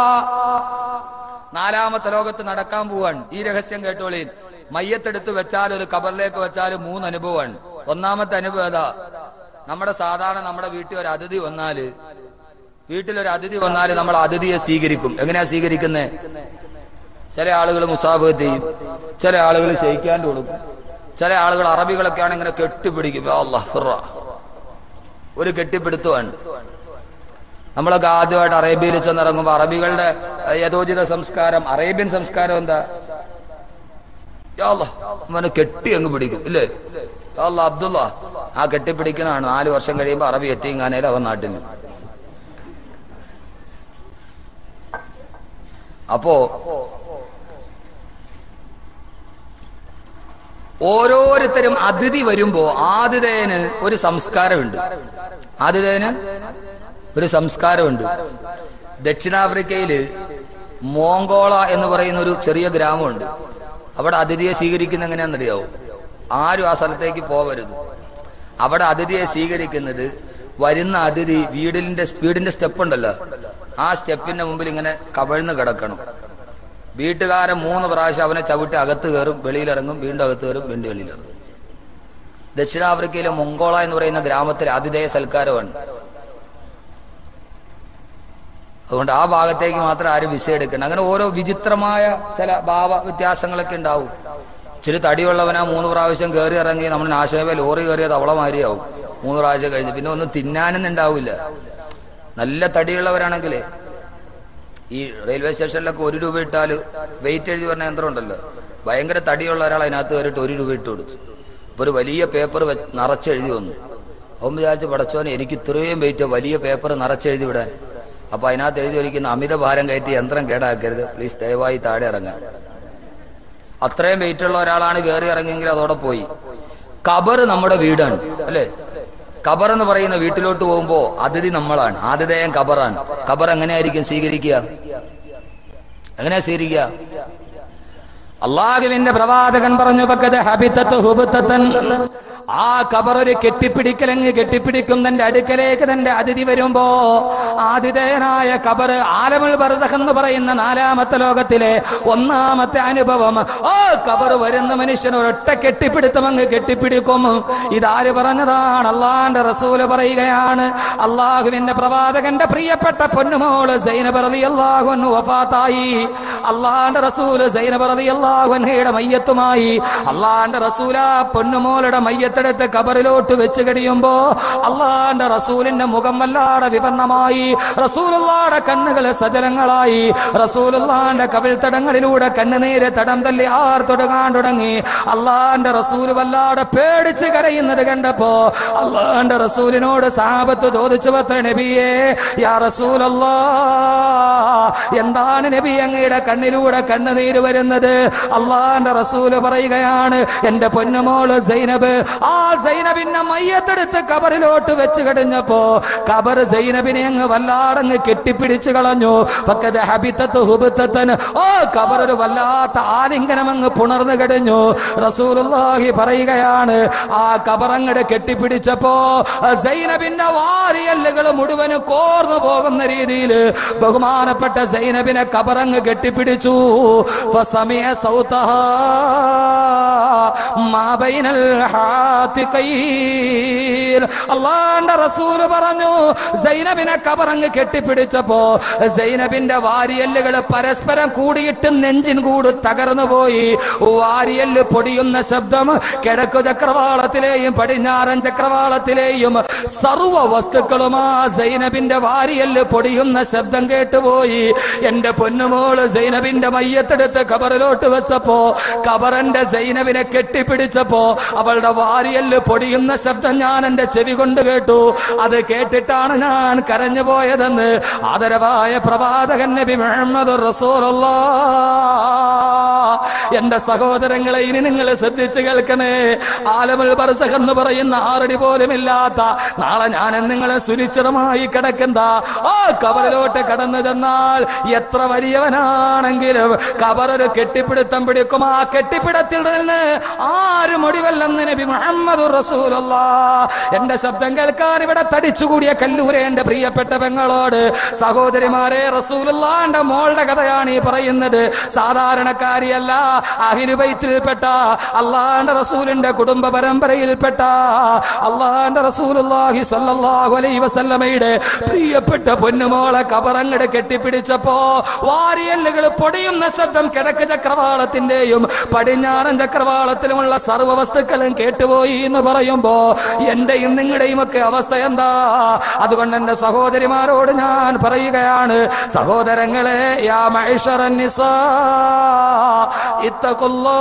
നാലാമത്തെ ലോകത്ത് നടക്കാൻ പോവാൻ ഈ രഹസ്യം കേട്ടോളീൻ മയ്യത്തെടുത്ത് വെച്ചാൽ ഒരു കബറിലേക്ക് വെച്ചാൽ മൂന്ന് അനുഭവമാണ് ഒന്നാമത്തെ അനുഭവം ഏതാ നമ്മുടെ സാധാരണ നമ്മുടെ വീട്ടിൽ ഒരു അതിഥി വന്നാല് വീട്ടിലൊരു അതിഥി വന്നാൽ നമ്മൾ അതിഥിയെ സ്വീകരിക്കും എങ്ങനെയാ സ്വീകരിക്കുന്നത് ചില ആളുകൾ മുസാഫത്ത് ചെയ്യും ചില ആളുകൾ ക്ഷയിക്കാണ്ട് കൊടുക്കും ചില ആളുകൾ അറബികളൊക്കെയാണ് ഇങ്ങനെ കെട്ടിപ്പിടിക്കും യാ അല്ലാഹ് ഫിറ. ഒരു കെട്ടിപ്പിടുത്തമാണ് നമ്മളൊക്കെ ആദ്യമായിട്ട് അറേബ്യയിൽ ചെന്നിറങ്ങുമ്പോൾ അറബികളുടെ ഏഹ്, യഥോചിത സംസ്കാരം അറേബ്യൻ സംസ്കാരം എന്താ യാ അല്ലാഹ്, അവനെ കെട്ടി അങ്ങ് പിടിക്കും ഇല്ലേ യാ അല്ലാഹ്, അബ്ദുള്ള ആ കെട്ടിപ്പിടിക്കണാണ് നാല് വർഷം കഴിയുമ്പോൾ അറബി എത്തിങ്ങാനേൽ അവൻ നാട്ടിൽ അപ്പോ ഓരോരുത്തരും അതിഥി വരുമ്പോ ആതിഥേയന് ഒരു സംസ്കാരമുണ്ട് ആതിഥേയന് ഒരു സംസ്കാരമുണ്ട് ദക്ഷിണാഫ്രിക്കയില് മോങ്കോള എന്ന് പറയുന്ന ഒരു ചെറിയ ഗ്രാമമുണ്ട് അവിടെ അതിഥിയെ സ്വീകരിക്കുന്ന എങ്ങനെയാണെന്നറിയാവോ ആരും ആ സ്ഥലത്തേക്ക് പോവരുത് അവിടെ അതിഥിയെ സ്വീകരിക്കുന്നത് വരുന്ന അതിഥി വീടിന്റെ വീടിന്റെ സ്റ്റെപ്പ് ഉണ്ടല്ലോ ആ സ്റ്റെപ്പിന്റെ മുമ്പിൽ ഇങ്ങനെ കവിഴ്ന്ന് കിടക്കണം വീട്ടുകാരൻ മൂന്ന് പ്രാവശ്യം അവനെ ചവിട്ടി അകത്ത് കയറും വെളിയിലിറങ്ങും വീണ്ടും അകത്ത് കയറും വീണ്ടും വെളിയിലിറങ്ങും ദക്ഷിണാഫ്രിക്കയിലെ മൊങ്കോള എന്ന് പറയുന്ന ഗ്രാമത്തിൽ ആതിഥേയ സൽക്കാരമാണ് അതുകൊണ്ട് ആ ഭാഗത്തേക്ക് മാത്രം ആരും വിസ എടുക്കണം അങ്ങനെ ഓരോ വിചിത്രമായ ചില ഭാവ വ്യത്യാസങ്ങളൊക്കെ ഉണ്ടാവും ഇച്ചിരി തടിയുള്ളവനാ മൂന്ന് പ്രാവശ്യം കയറി ഇറങ്ങി നമ്മൾ നാശമേ ലോറി കയറിയത് അവളെ മാതിരിയാവും മൂന്ന് പ്രാവശ്യം കഴിഞ്ഞ് പിന്നെ ഒന്നും തിന്നാനൊന്നും ഉണ്ടാവില്ല നല്ല തടിയുള്ളവരാണെങ്കിലേ ഈ റെയിൽവേ സ്റ്റേഷനിലൊക്കെ ഒരു രൂപ ഇട്ടാൽ വെയിറ്റ് എഴുതി പറഞ്ഞ യന്ത്രം ഉണ്ടല്ലോ ഭയങ്കര തടിയുള്ള ഒരാൾ അതിനകത്ത് കയറിയിട്ട് ഒരു രൂപ ഇട്ട് കൊടുത്തു അപ്പൊ ഒരു വലിയ പേപ്പർ നിറച്ചെഴുതി വന്നു അവൻ വിചാരിച്ചു പടച്ചോനെ എനിക്ക് ഇത്രയും വെയിറ്റ് വലിയ പേപ്പർ നിറച്ചെഴുതി വിടാൻ അപ്പൊ അതിനകത്ത് എഴുതി വരിക്കുന്ന അമിത ഭാരം കയറ്റി യന്ത്രം കേടാക്കരുത് പ്ലീസ് ദയവായി താഴെ ഇറങ്ങാൻ അത്രയും വെയിറ്റ് ഉള്ള ഒരാളാണ് കയറി ഇറങ്ങിയെങ്കിൽ അതോടെ പോയി കബർ നമ്മുടെ വീടാണ് അല്ലേ കബർ എന്ന് പറയുന്ന വീട്ടിലോട്ട് പോകുമ്പോ അതിഥി നമ്മളാണ് ആതിഥേയം കബറാണ് കബർ എങ്ങനെയായിരിക്കും സ്വീകരിക്കുക എങ്ങനെയാ സ്വീകരിക്കുക അള്ളാഹുവിന്റെ പ്രവാചകൻ പറഞ്ഞു പക്കത് ഹബിത്തത്ത് ഹുബുത്തത്തൻ ആ കബർ ഒരു കെട്ടിപ്പിടിക്കലങ്ങ് കെട്ടിപ്പിടിക്കും തന്റെ അടുക്കലേക്ക് തന്റെ അതിഥി വരുമ്പോ ആതിഥേയനായ കബർ ആലമുൽ ബർസഖ് എന്ന് പറയുന്ന നാലാമത്തെ ലോകത്തിലെ ഒന്നാമത്തെ അനുഭവം ആ കബർ വരുന്ന മനുഷ്യൻ ഒരൊറ്റ കെട്ടിപ്പിടുത്തം അങ്ങ് കെട്ടിപ്പിടിക്കും ഇതാര് പറഞ്ഞതാണ് അള്ളാന്റെ റസൂല് പറയുകയാണ് അള്ളാഹുവിന്റെ പ്രവാചകന്റെ പ്രിയപ്പെട്ട പൊന്നുമോള് സൈനബ് റളിയല്ലാഹു അൻഹു വഫാത്തായി അള്ളാന്റെ റസൂല് സൈനബ് റളിയല്ലാഹു അൻഹയുടെ മയ്യത്തുമായി അള്ളാന്റെ റസൂല പൊന്നുമോളുടെ മയ്യത്തെടുത്ത് കബറിലോട്ട് വെച്ച് കഴിയുമ്പോ അള്ളാന്റെ റസൂലിന്റെ മുഖം വല്ലാതെ വിപന്നമായി റസൂലുള്ളാടെ കണ്ണുകൾ സജലങ്ങളായി റസൂലുള്ളാന്റെ കവിൾത്തടങ്ങളിലൂടെ കണ്ണുനീര് തടം തല്ലി ആർത്തൊടുകാൻ തുടങ്ങി അള്ളാന്റെ റസൂല് വല്ലാതെ പേടിച്ച് കരയുന്നത് കണ്ടപ്പോ അള്ളാന്റെ റസൂലിനോട് സാപത്ത് ചോദിച്ചു പത്ര നബിയേ യാ റസൂലല്ലാ എന്താണ് നബി അങ്ങയുടെ കണ്ണിലൂടെ കണ്ണുനീര് വരുന്നത് അള്ളാന്റെ റസൂല് പറയുകയാണ് എന്റെ പൊന്നുമോള് സൈനബ് ആ സൈനബിന്റെ മയ്യത്തെടുത്ത് കബറിലോട്ട് വെച്ച് കഴിഞ്ഞപ്പോ കബർ സൈനബിനെ അങ്ങ് വല്ലാടങ്ങ് കെട്ടിപ്പിടിച്ചു കളഞ്ഞു പക്കത് ഹബിത്തത്ത് ഹുബിത്തത്തിന് ഓ കബർ ഒരു വല്ലാത്ത ആലിംഗനം അങ്ങ് പുണർന്നു കഴിഞ്ഞു റസൂലുള്ളാഹി പറയുകയാണ് ആ കബറങ്ങട് കെട്ടിപ്പിടിച്ചപ്പോ സൈനബിന്റെ വാരിയല്ലുകൾ മുഴുവനും കോർന്നു പോകുന്ന രീതിയിൽ ബഹുമാനപ്പെട്ട സൈനബിനെ കബറങ്ങ് കെട്ടിപ്പിടിച്ചു ഫസമിയ സൗതഹ മാ ബൈനൽ ഹാത്തികൈൻ അള്ളാന്റെ റസൂല് പറഞ്ഞു സൈനബിനെ കബറങ്ങ് കെട്ടിപ്പിടിച്ചപ്പോ സൈനബിന്റെ വാരിയല്ലുകൾ പരസ്പരം കൂടിയിട്ട് നെഞ്ചിൻ കൂട് തകർന്നു പോയി വാരിയല്ല് പൊടിയുന്ന ശബ്ദം കിഴക്കു ചക്രവാളത്തിലെയും പടിഞ്ഞാറൻ ചക്രവാളത്തിലെയും സർവ വസ്തുക്കളും ആ സൈനബിന്റെ വാരിയല്ല് പൊടിയുന്ന ശബ്ദം കേട്ടുപോയി എന്റെ പൊന്നുമോള് സൈനബിന്റെ മയ്യത്തെടുത്ത് കബറിലോട്ട് വെച്ചപ്പോ കബറന്റെ സൈനബിനെ കെട്ടിപ്പിടിച്ചപ്പോ അവളുടെ വാരിയല്ല് പൊടിയുന്ന ശബ്ദം ഞാൻ എന്റെ ചെവി കൊണ്ട് കേട്ടു അത് കേട്ടിട്ടാണ് ഞാൻ കരഞ്ഞു പോയതെന്ന് ആദരവായ പ്രവാചകൻ നബി മുഹമ്മദ് റസൂലുള്ള എന്റെ സഹോദരങ്ങളെ ഇനി നിങ്ങൾ ശ്രദ്ധിച്ചു കേൾക്കണേ ആലമുൽ ബർസഖ് എന്ന് പറയുന്ന ആറടി പോലും ഇല്ലാത്ത നാളെ ഞാൻ നിങ്ങളെ സുനിശ്ചിതമായി കിടക്കണ്ട ആ കബറിലോട്ട് കടന്നു ചെന്നാൽ എത്ര വലിയവനാണെങ്കിലും കബറൊരു കെട്ടിപ്പിടുത്തം പിടിക്കും ആ കെട്ടിപ്പിടത്തിൽ നിന്ന് ആരും ഒടിവല്ലെന്ന് നബി മുഹമ്മദ് റസൂലുള്ള എന്റെ ശബ്ദം കേൾക്കാൻ ഇവിടെ തടിച്ചുകൂടിയ കല്ലൂരെ എന്റെ പ്രിയപ്പെട്ട പെങ്ങളോട് സഹോദരിമാരെ റസൂലുള്ളാന്റെ മോളുടെ കഥയാണ് ഈ പറയുന്നത് സാധാരണക്കാരിയല്ല അഹിരുബൈത്തിൽപ്പെട്ട അള്ളാന്റെ റസൂലിന്റെ കുടുംബ പരമ്പരയിൽപ്പെട്ട അള്ളാന്റെ റസൂലുള്ളാഹി സ്വല്ലല്ലാഹു അലൈഹി വസല്ലമയുടെ പ്രിയപ്പെട്ട പൊന്നുമോളെ കബറങ്ങട് കെട്ടിപ്പിടിച്ചപ്പോ വാരിയല്ലുകൾ പൊടിയുന്ന ശബ്ദം കിഴക്ക് ചക്രവാളത്തിന്റെയും പടിഞ്ഞാറൻ ചക്രവാളത്തിലുമുള്ള സർവ്വ വസ്തുക്കളും കേട്ടുപോയി എന്ന് പറയുമ്പോ എന്റെയും നിങ്ങളുടെയും ഒക്കെ അവസ്ഥ എന്താ അതുകൊണ്ട് എന്റെ സഹോദരിമാരോട് ഞാൻ പറയുകയാണ് സഹോദരങ്ങളെ യാ മൈഷറൻ നിസാ ഇത്തകൊല്ലോ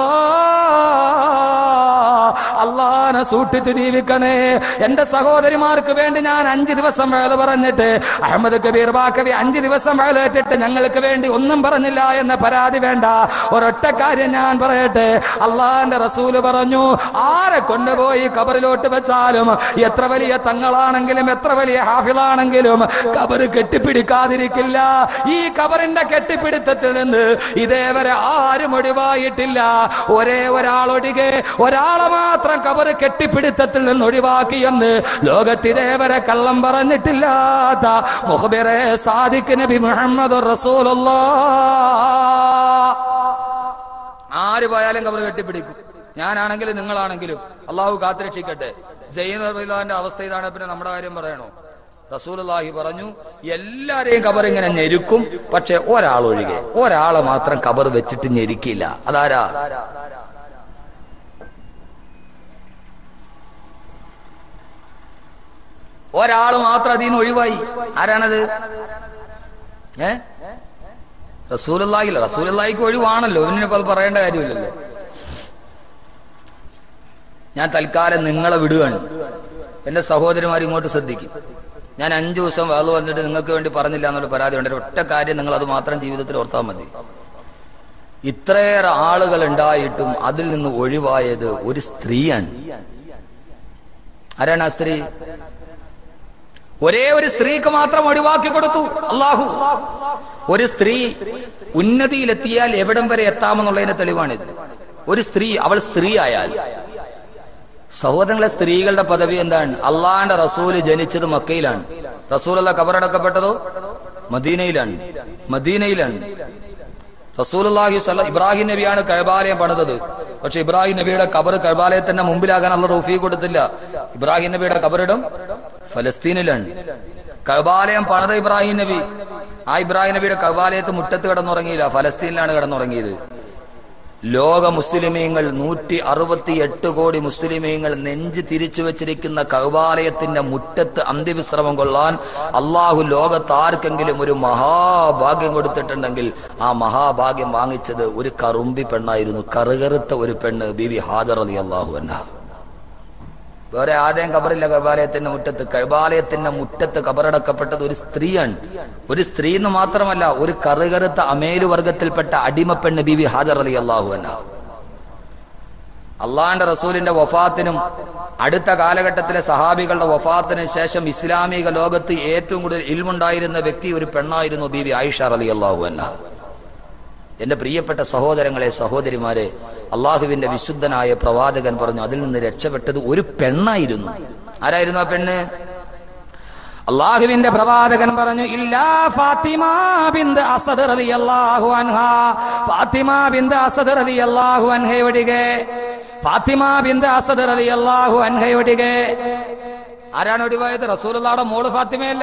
അള്ളാനെ സൂക്ഷിച്ച് ജീവിക്കണേ എന്റെ സഹോദരിമാർക്ക് വേണ്ടി ഞാൻ അഞ്ചു ദിവസം വേല പറഞ്ഞിട്ട് അഹമ്മദ് കബീർ ബാക്കവി അഞ്ചു ദിവസം വേലേറ്റിട്ട് ഞങ്ങൾക്ക് വേണ്ടി ഒന്നും പറഞ്ഞില്ല എന്ന പരാതി വേണ്ട ഒരൊറ്റ കാര്യം ഞാൻ പറയട്ടെ അള്ളാന്റെ റസൂല് പറഞ്ഞു ആരെ കൊണ്ടുപോയി കബറിലോട്ട് വെച്ചാലും എത്ര വലിയ തങ്ങളാണെങ്കിലും എത്ര വലിയ ഹാഫിളാണെങ്കിലും കബറ് കെട്ടിപ്പിടിക്കാതിരിക്കില്ല ഈ കബറിന്റെ കെട്ടിപ്പിടുത്തത്തിൽ നിന്ന് ഇതേവരെ ആരും ഒഴിവായിട്ടില്ല ഒരേ ഒരാളൊഴികെ ഒരാളെ മാത്രം കബറ് കെട്ടിപ്പിടുത്തത്തിൽ നിന്ന് ഒഴിവാക്കിയെന്ന് ലോകത്തിതേവരെ കള്ളം പറഞ്ഞിട്ടില്ലാത്ത മുഹബിറെ സാദിഖ് നബി മുഹമ്മദ് റസൂലുള്ള ആര് പോയാലും കബറ് കെട്ടിപ്പിടിക്കും ഞാനാണെങ്കിലും നിങ്ങളാണെങ്കിലും അള്ളാഹു കാത്തുരക്ഷിക്കട്ടെ ജയ്യൻ റബിന്റെ അവസ്ഥ ഇതാണ് പിന്നെ നമ്മുടെ കാര്യം പറയണോ റസൂലുള്ളാഹി പറഞ്ഞു എല്ലാരെയും കബർ ഇങ്ങനെ ഞെരുക്കും പക്ഷെ ഒരാളൊഴികെ ഒരാളെ മാത്രം കബർ വെച്ചിട്ട് ഞെരുക്കില്ല അതാരാ ഒരാൾ മാത്രം അതിൽ നിന്ന് ഒഴിവായി ആരാണത് ഏ റസൂലുള്ളാഹില്ല റസൂലുള്ളാഹിക്ക് ഒഴിവാണല്ലോ ഇവനിപ്പോ അത് പറയേണ്ട കാര്യമില്ലല്ലോ ഞാൻ തൽക്കാലം നിങ്ങളെ വിടുകയാണ് എന്റെ സഹോദരിമാർ ഇങ്ങോട്ട് ശ്രദ്ധിക്കും ഞാൻ അഞ്ചു ദിവസം വേള് വന്നിട്ട് നിങ്ങൾക്ക് വേണ്ടി പറഞ്ഞില്ല എന്നുള്ള പരാതി ഉണ്ട് ഒറ്റ കാര്യം നിങ്ങൾ അത് മാത്രം ജീവിതത്തിൽ ഓർത്താൽ മതി ഇത്രയേറെ ആളുകൾ ഉണ്ടായിട്ടും അതിൽ നിന്ന് ഒഴിവായത് ഒരു സ്ത്രീയാണ് ആരാണ് ആ സ്ത്രീ ഒരേ ഒരു സ്ത്രീക്ക് മാത്രം ഒഴിവാക്കി കൊടുത്തു അള്ളാഹു ഒരു സ്ത്രീ ഉന്നതിയിലെത്തിയാൽ എവിടം വരെ എത്താമെന്നുള്ളതിന്റെ തെളിവാണിത് ഒരു സ്ത്രീ അവൾ സ്ത്രീ ആയാൽ സഹോദരങ്ങളെ സ്ത്രീകളുടെ പദവി എന്താണ് അള്ളാന്റെ റസൂല് ജനിച്ചത് മക്കയിലാണ് റസൂൽ അല്ല കബറടക്കപ്പെട്ടതോ മദീനയിലാണ് മദീനയിലാണ് റസൂലുള്ളാഹി സ്വല്ല ഇബ്രാഹിം നബിയാണ് കഴബാലയം പണിതത് പക്ഷെ ഇബ്രാഹിം നബിയുടെ കബർ കഴബാലയത്തിന്റെ മുമ്പിലാകാൻ അള്ള തൗഫീ കൊടുത്തില്ല ഇബ്രാഹിം നബിയുടെ കബറിടം ഫലസ്തീനിലാണ് കഴബാലയം പണിത ഇബ്രാഹിം നബി ആ ഇബ്രാഹിം നബിയുടെ കവാലയത്ത് മുറ്റത്ത് കിടന്നുറങ്ങിയില്ല ഫലസ്തീനിലാണ് കിടന്നുറങ്ങിയത് ലോക മുസ്ലിമീങ്ങൾ നൂറ്റി അറുപത്തി എട്ട് കോടി മുസ്ലിമീങ്ങൾ നെഞ്ച് തിരിച്ചു വെച്ചിരിക്കുന്ന കൗബാലയത്തിന്റെ മുറ്റത്ത് അന്ത്യവിശ്രമം കൊള്ളാൻ അള്ളാഹു ലോകത്ത് ആർക്കെങ്കിലും ഒരു മഹാഭാഗ്യം കൊടുത്തിട്ടുണ്ടെങ്കിൽ ആ മഹാഭാഗ്യം വാങ്ങിച്ചത് ഒരു കറുമ്പി പെണ്ണായിരുന്നു കറുകറുത്ത ഒരു പെണ്ണ് ബിവി ഹാജർ അലി അള്ളാഹു എന്നാ വേറെ ആരെയും കബറില്ല കബാലയത്തിന്റെ മുറ്റത്ത് കബാലയത്തിന്റെ മുറ്റത്ത് കബറടക്കപ്പെട്ടത് ഒരു സ്ത്രീയാണ് ഒരു സ്ത്രീ എന്ന് മാത്രമല്ല ഒരു കറുകറുത്ത അമേലു വർഗത്തിൽപ്പെട്ട അടിമപ്പെണ്ണ് ബിബി ഹാജർ അലി അള്ളാഹു എന്ന അള്ളാന്റെ റസൂലിന്റെ വഫാത്തിനും അടുത്ത കാലഘട്ടത്തിലെ സഹാബികളുടെ വഫാത്തിന് ശേഷം ഇസ്ലാമിക ലോകത്ത് ഏറ്റവും കൂടുതൽ ഇൽമുണ്ടായിരുന്ന വ്യക്തി ഒരു പെണ്ണായിരുന്നു ബിബി ആയിഷ അലി അള്ളാഹു എന്ന എന്റെ പ്രിയപ്പെട്ട സഹോദരങ്ങളെ സഹോദരിമാരെ അള്ളാഹുവിന്റെ വിശുദ്ധനായ പ്രവാചകൻ പറഞ്ഞു അതിൽ നിന്ന് രക്ഷപ്പെട്ടത് ഒരു പെണ്ണായിരുന്നു ആരായിരുന്നു ആ പെണ്ണ് അള്ളാഹുവിന്റെ പ്രവാചകൻ പറഞ്ഞു ഇല്ലാ ഫാത്തിമ ബിന്ദ അസദ് റളിയല്ലാഹു അൻഹ ഫാത്തിമ ബിന്ദ അസദ് റളിയല്ലാഹു അൻഹ ഒഴികെ ഫാത്തിമ ബിന്ദ അസദ് റളിയല്ലാഹു അൻഹ ഒഴികെ ആരാണ് ഒടിവായത് റസൂലുള്ളാടെ മോള് ഫാത്തിമയല്ല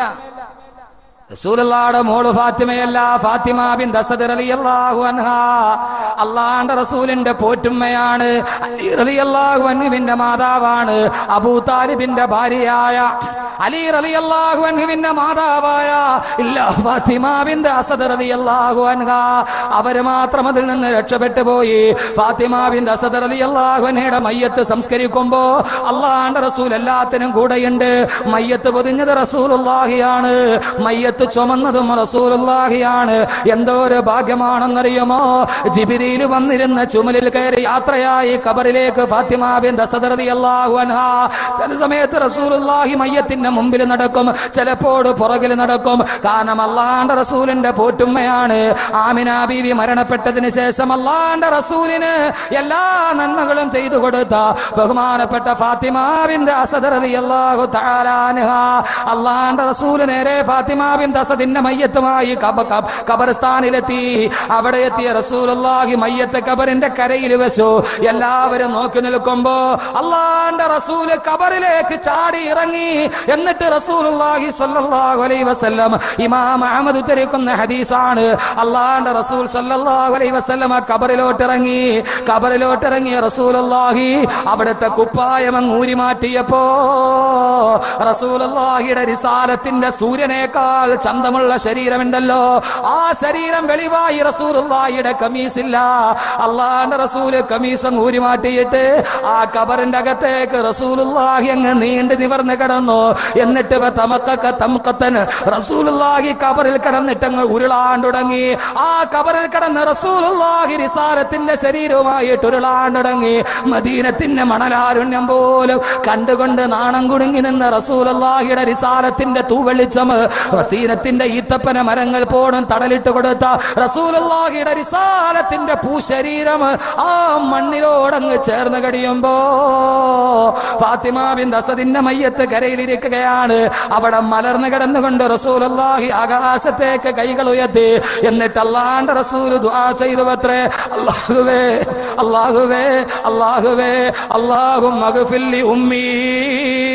റസൂലുള്ളാടെ മോള് ഫാത്തിമയല്ല ഫാത്തിമ ബിൻ അസദ് റളിയല്ലാഹു അൻഹ അള്ളാന്റെ റസൂലിന്റെ പോറ്റുമ്മയാണ് അലി റളിയല്ലാഹു അൻഹുവിന്റെ മാതാവാണ് അബൂ താലിബിന്റെ ഭാര്യയായ അലി റളിയല്ലാഹു അൻഹുവിന്റെ മാതാവായ ഇല്ല ഫാത്തിമ ബിൻ അസദ് റളിയല്ലാഹു അൻഹ അവര് മാത്രം അതിൽ നിന്ന് രക്ഷപ്പെട്ടു പോയി ഫാത്തിമ ബിൻ അസദ് റളിയല്ലാഹു അൻഹയുടെ മയ്യത്ത് സംസ്കരിക്കുമ്പോ അള്ളാന്റെ റസൂൽ എല്ലാത്തിനും കൂടെയുണ്ട് മയ്യത്ത് പൊതിഞ്ഞത് റസൂലുള്ളാഹിയാണ് മയ്യത്ത് ചുമന്നതും റസൂലുള്ളാഹിയാണ് എന്തോ ഒരു ഭാഗ്യമാണെന്നറിയുമോ ജിബിരിയിൽ വന്നിരുന്ന ചുമലിൽ കയറി യാത്രയായി കബറിലേക്ക് ഫാത്തിമ ബിൻ അസദ് റളിയല്ലാഹു അൻഹ ചില സമയത്ത് റസൂലുള്ളാഹി മയ്യത്തിന്റെ മുമ്പിൽ നടക്കും ചിലപ്പോൾ പുറകിൽ നടക്കും കാരണം അള്ളാന്റെ റസൂലിന്റെ പോറ്റുമ്മയാണ് ആമിന ബീവി മരണപ്പെട്ടതിന് ശേഷം അള്ളാന്റെ റസൂലിന് എല്ലാ നന്മകളും ചെയ്തു കൊടുത്ത ബഹുമാനപ്പെട്ട ഫാത്തിമ ബിൻ അസദ് റളിയല്ലാഹു തആല അൻഹ അള്ളാന്റെ റസൂല് നേരെ ഫാത്തിമ ബിൻ അസദിന്റെ മയ്യത്തുമായി കബ- കബ- കബർസ്ഥാനിലെത്തി അവിടെ എത്തിയ റസൂലുള്ളാഹി മയ്യത്ത് കബറിന്റെ കരയിൽ വെച്ചു എല്ലാവരും നോക്കി നിൽക്കുമ്പോ അള്ളാന്റെ റസൂല് കബറിലേക്ക് ചാടി ഇറങ്ങി എന്നിട്ട് റസൂലുള്ളാഹി സ്വല്ലല്ലാഹു അലൈഹി വസല്ലം ഇമാം അഹമ്മദ് ഉദ്ധരിക്കുന്ന ഹദീസാണ് അള്ളാന്റെ റസൂൽ സ്വല്ലല്ലാഹു അലൈഹി വസല്ലം കബറിലോട്ട് ഇറങ്ങി കബറിലോട്ട് ഇറങ്ങിയ റസൂലുള്ളാഹി അവിടുത്തെ കുപ്പായം അങ്ങ് ഊരി മാറ്റിയപ്പോ റസൂലുള്ളാഹിയുടെ റിസാലത്തിന്റെ സൂര്യനേക്കാൾ ചന്തമുള്ള ശരീരമുണ്ടല്ലോ ആ ശരീരം വെളിവായി റസൂലുള്ളാഹിയുടെ കമീസില്ല അള്ളാന്റെ റസൂല് കമീസ് അങ്ങ് ഊരി മാറ്റിയിട്ട് ആ കബറിന്റെ അകത്തേക്ക് റസൂലുള്ളാഹി അങ്ങ് നീണ്ടു നിവർന്ന് കിടന്നു എന്നിട്ട് തമക്കൊക്കെ തമക്കത്തന് റസൂലുള്ളാഹി കബറിൽ കിടന്നിട്ട് അങ്ങ് ഉരുളാൻ തുടങ്ങി ആ കബറിൽ കിടന്ന് റസൂലുള്ളാഹി റിസാലത്തിന്റെ ശരീരവുമായിട്ട് ഉരുളാൻ തുടങ്ങി മദീനത്തിന്റെ മണലാരുണ്യം പോലും കണ്ടുകൊണ്ട് നാണം കുടുങ്ങി നിന്ന റസൂലുള്ളാഹിയുടെ റിസാലത്തിന്റെ തൂവെളിച്ചം റസീനത്തിന്റെ ഈത്തപ്പന മരങ്ങൾ പോലും തടലിട്ട് കൊടുത്ത റസൂലുള്ളാഹിയുടെ റിസാലത്തിന്റെ പൂശരീരം ആ മണ്ണിലോടങ്ങ് ചേർന്ന് കഴിയുമ്പോ ഫാത്തിമ ബിൻ അസദിന്റെ മയ്യത്ത് കരയിലിരിക്കുകയാണ് അവിടെ മലർന്നു കിടന്നുകൊണ്ട് റസൂലുള്ളാഹി ആകാശത്തേക്ക് കൈകൾ ഉയർത്തി എന്നിട്ട് അള്ളാന്റെ റസൂല് ദുആ ചെയ്തു അത്രേ അള്ളാഹുവേ അള്ളാഹുവേ അള്ളാഹുവേ അള്ളാഹു മഗ്ഫില്ലി ഉമ്മീ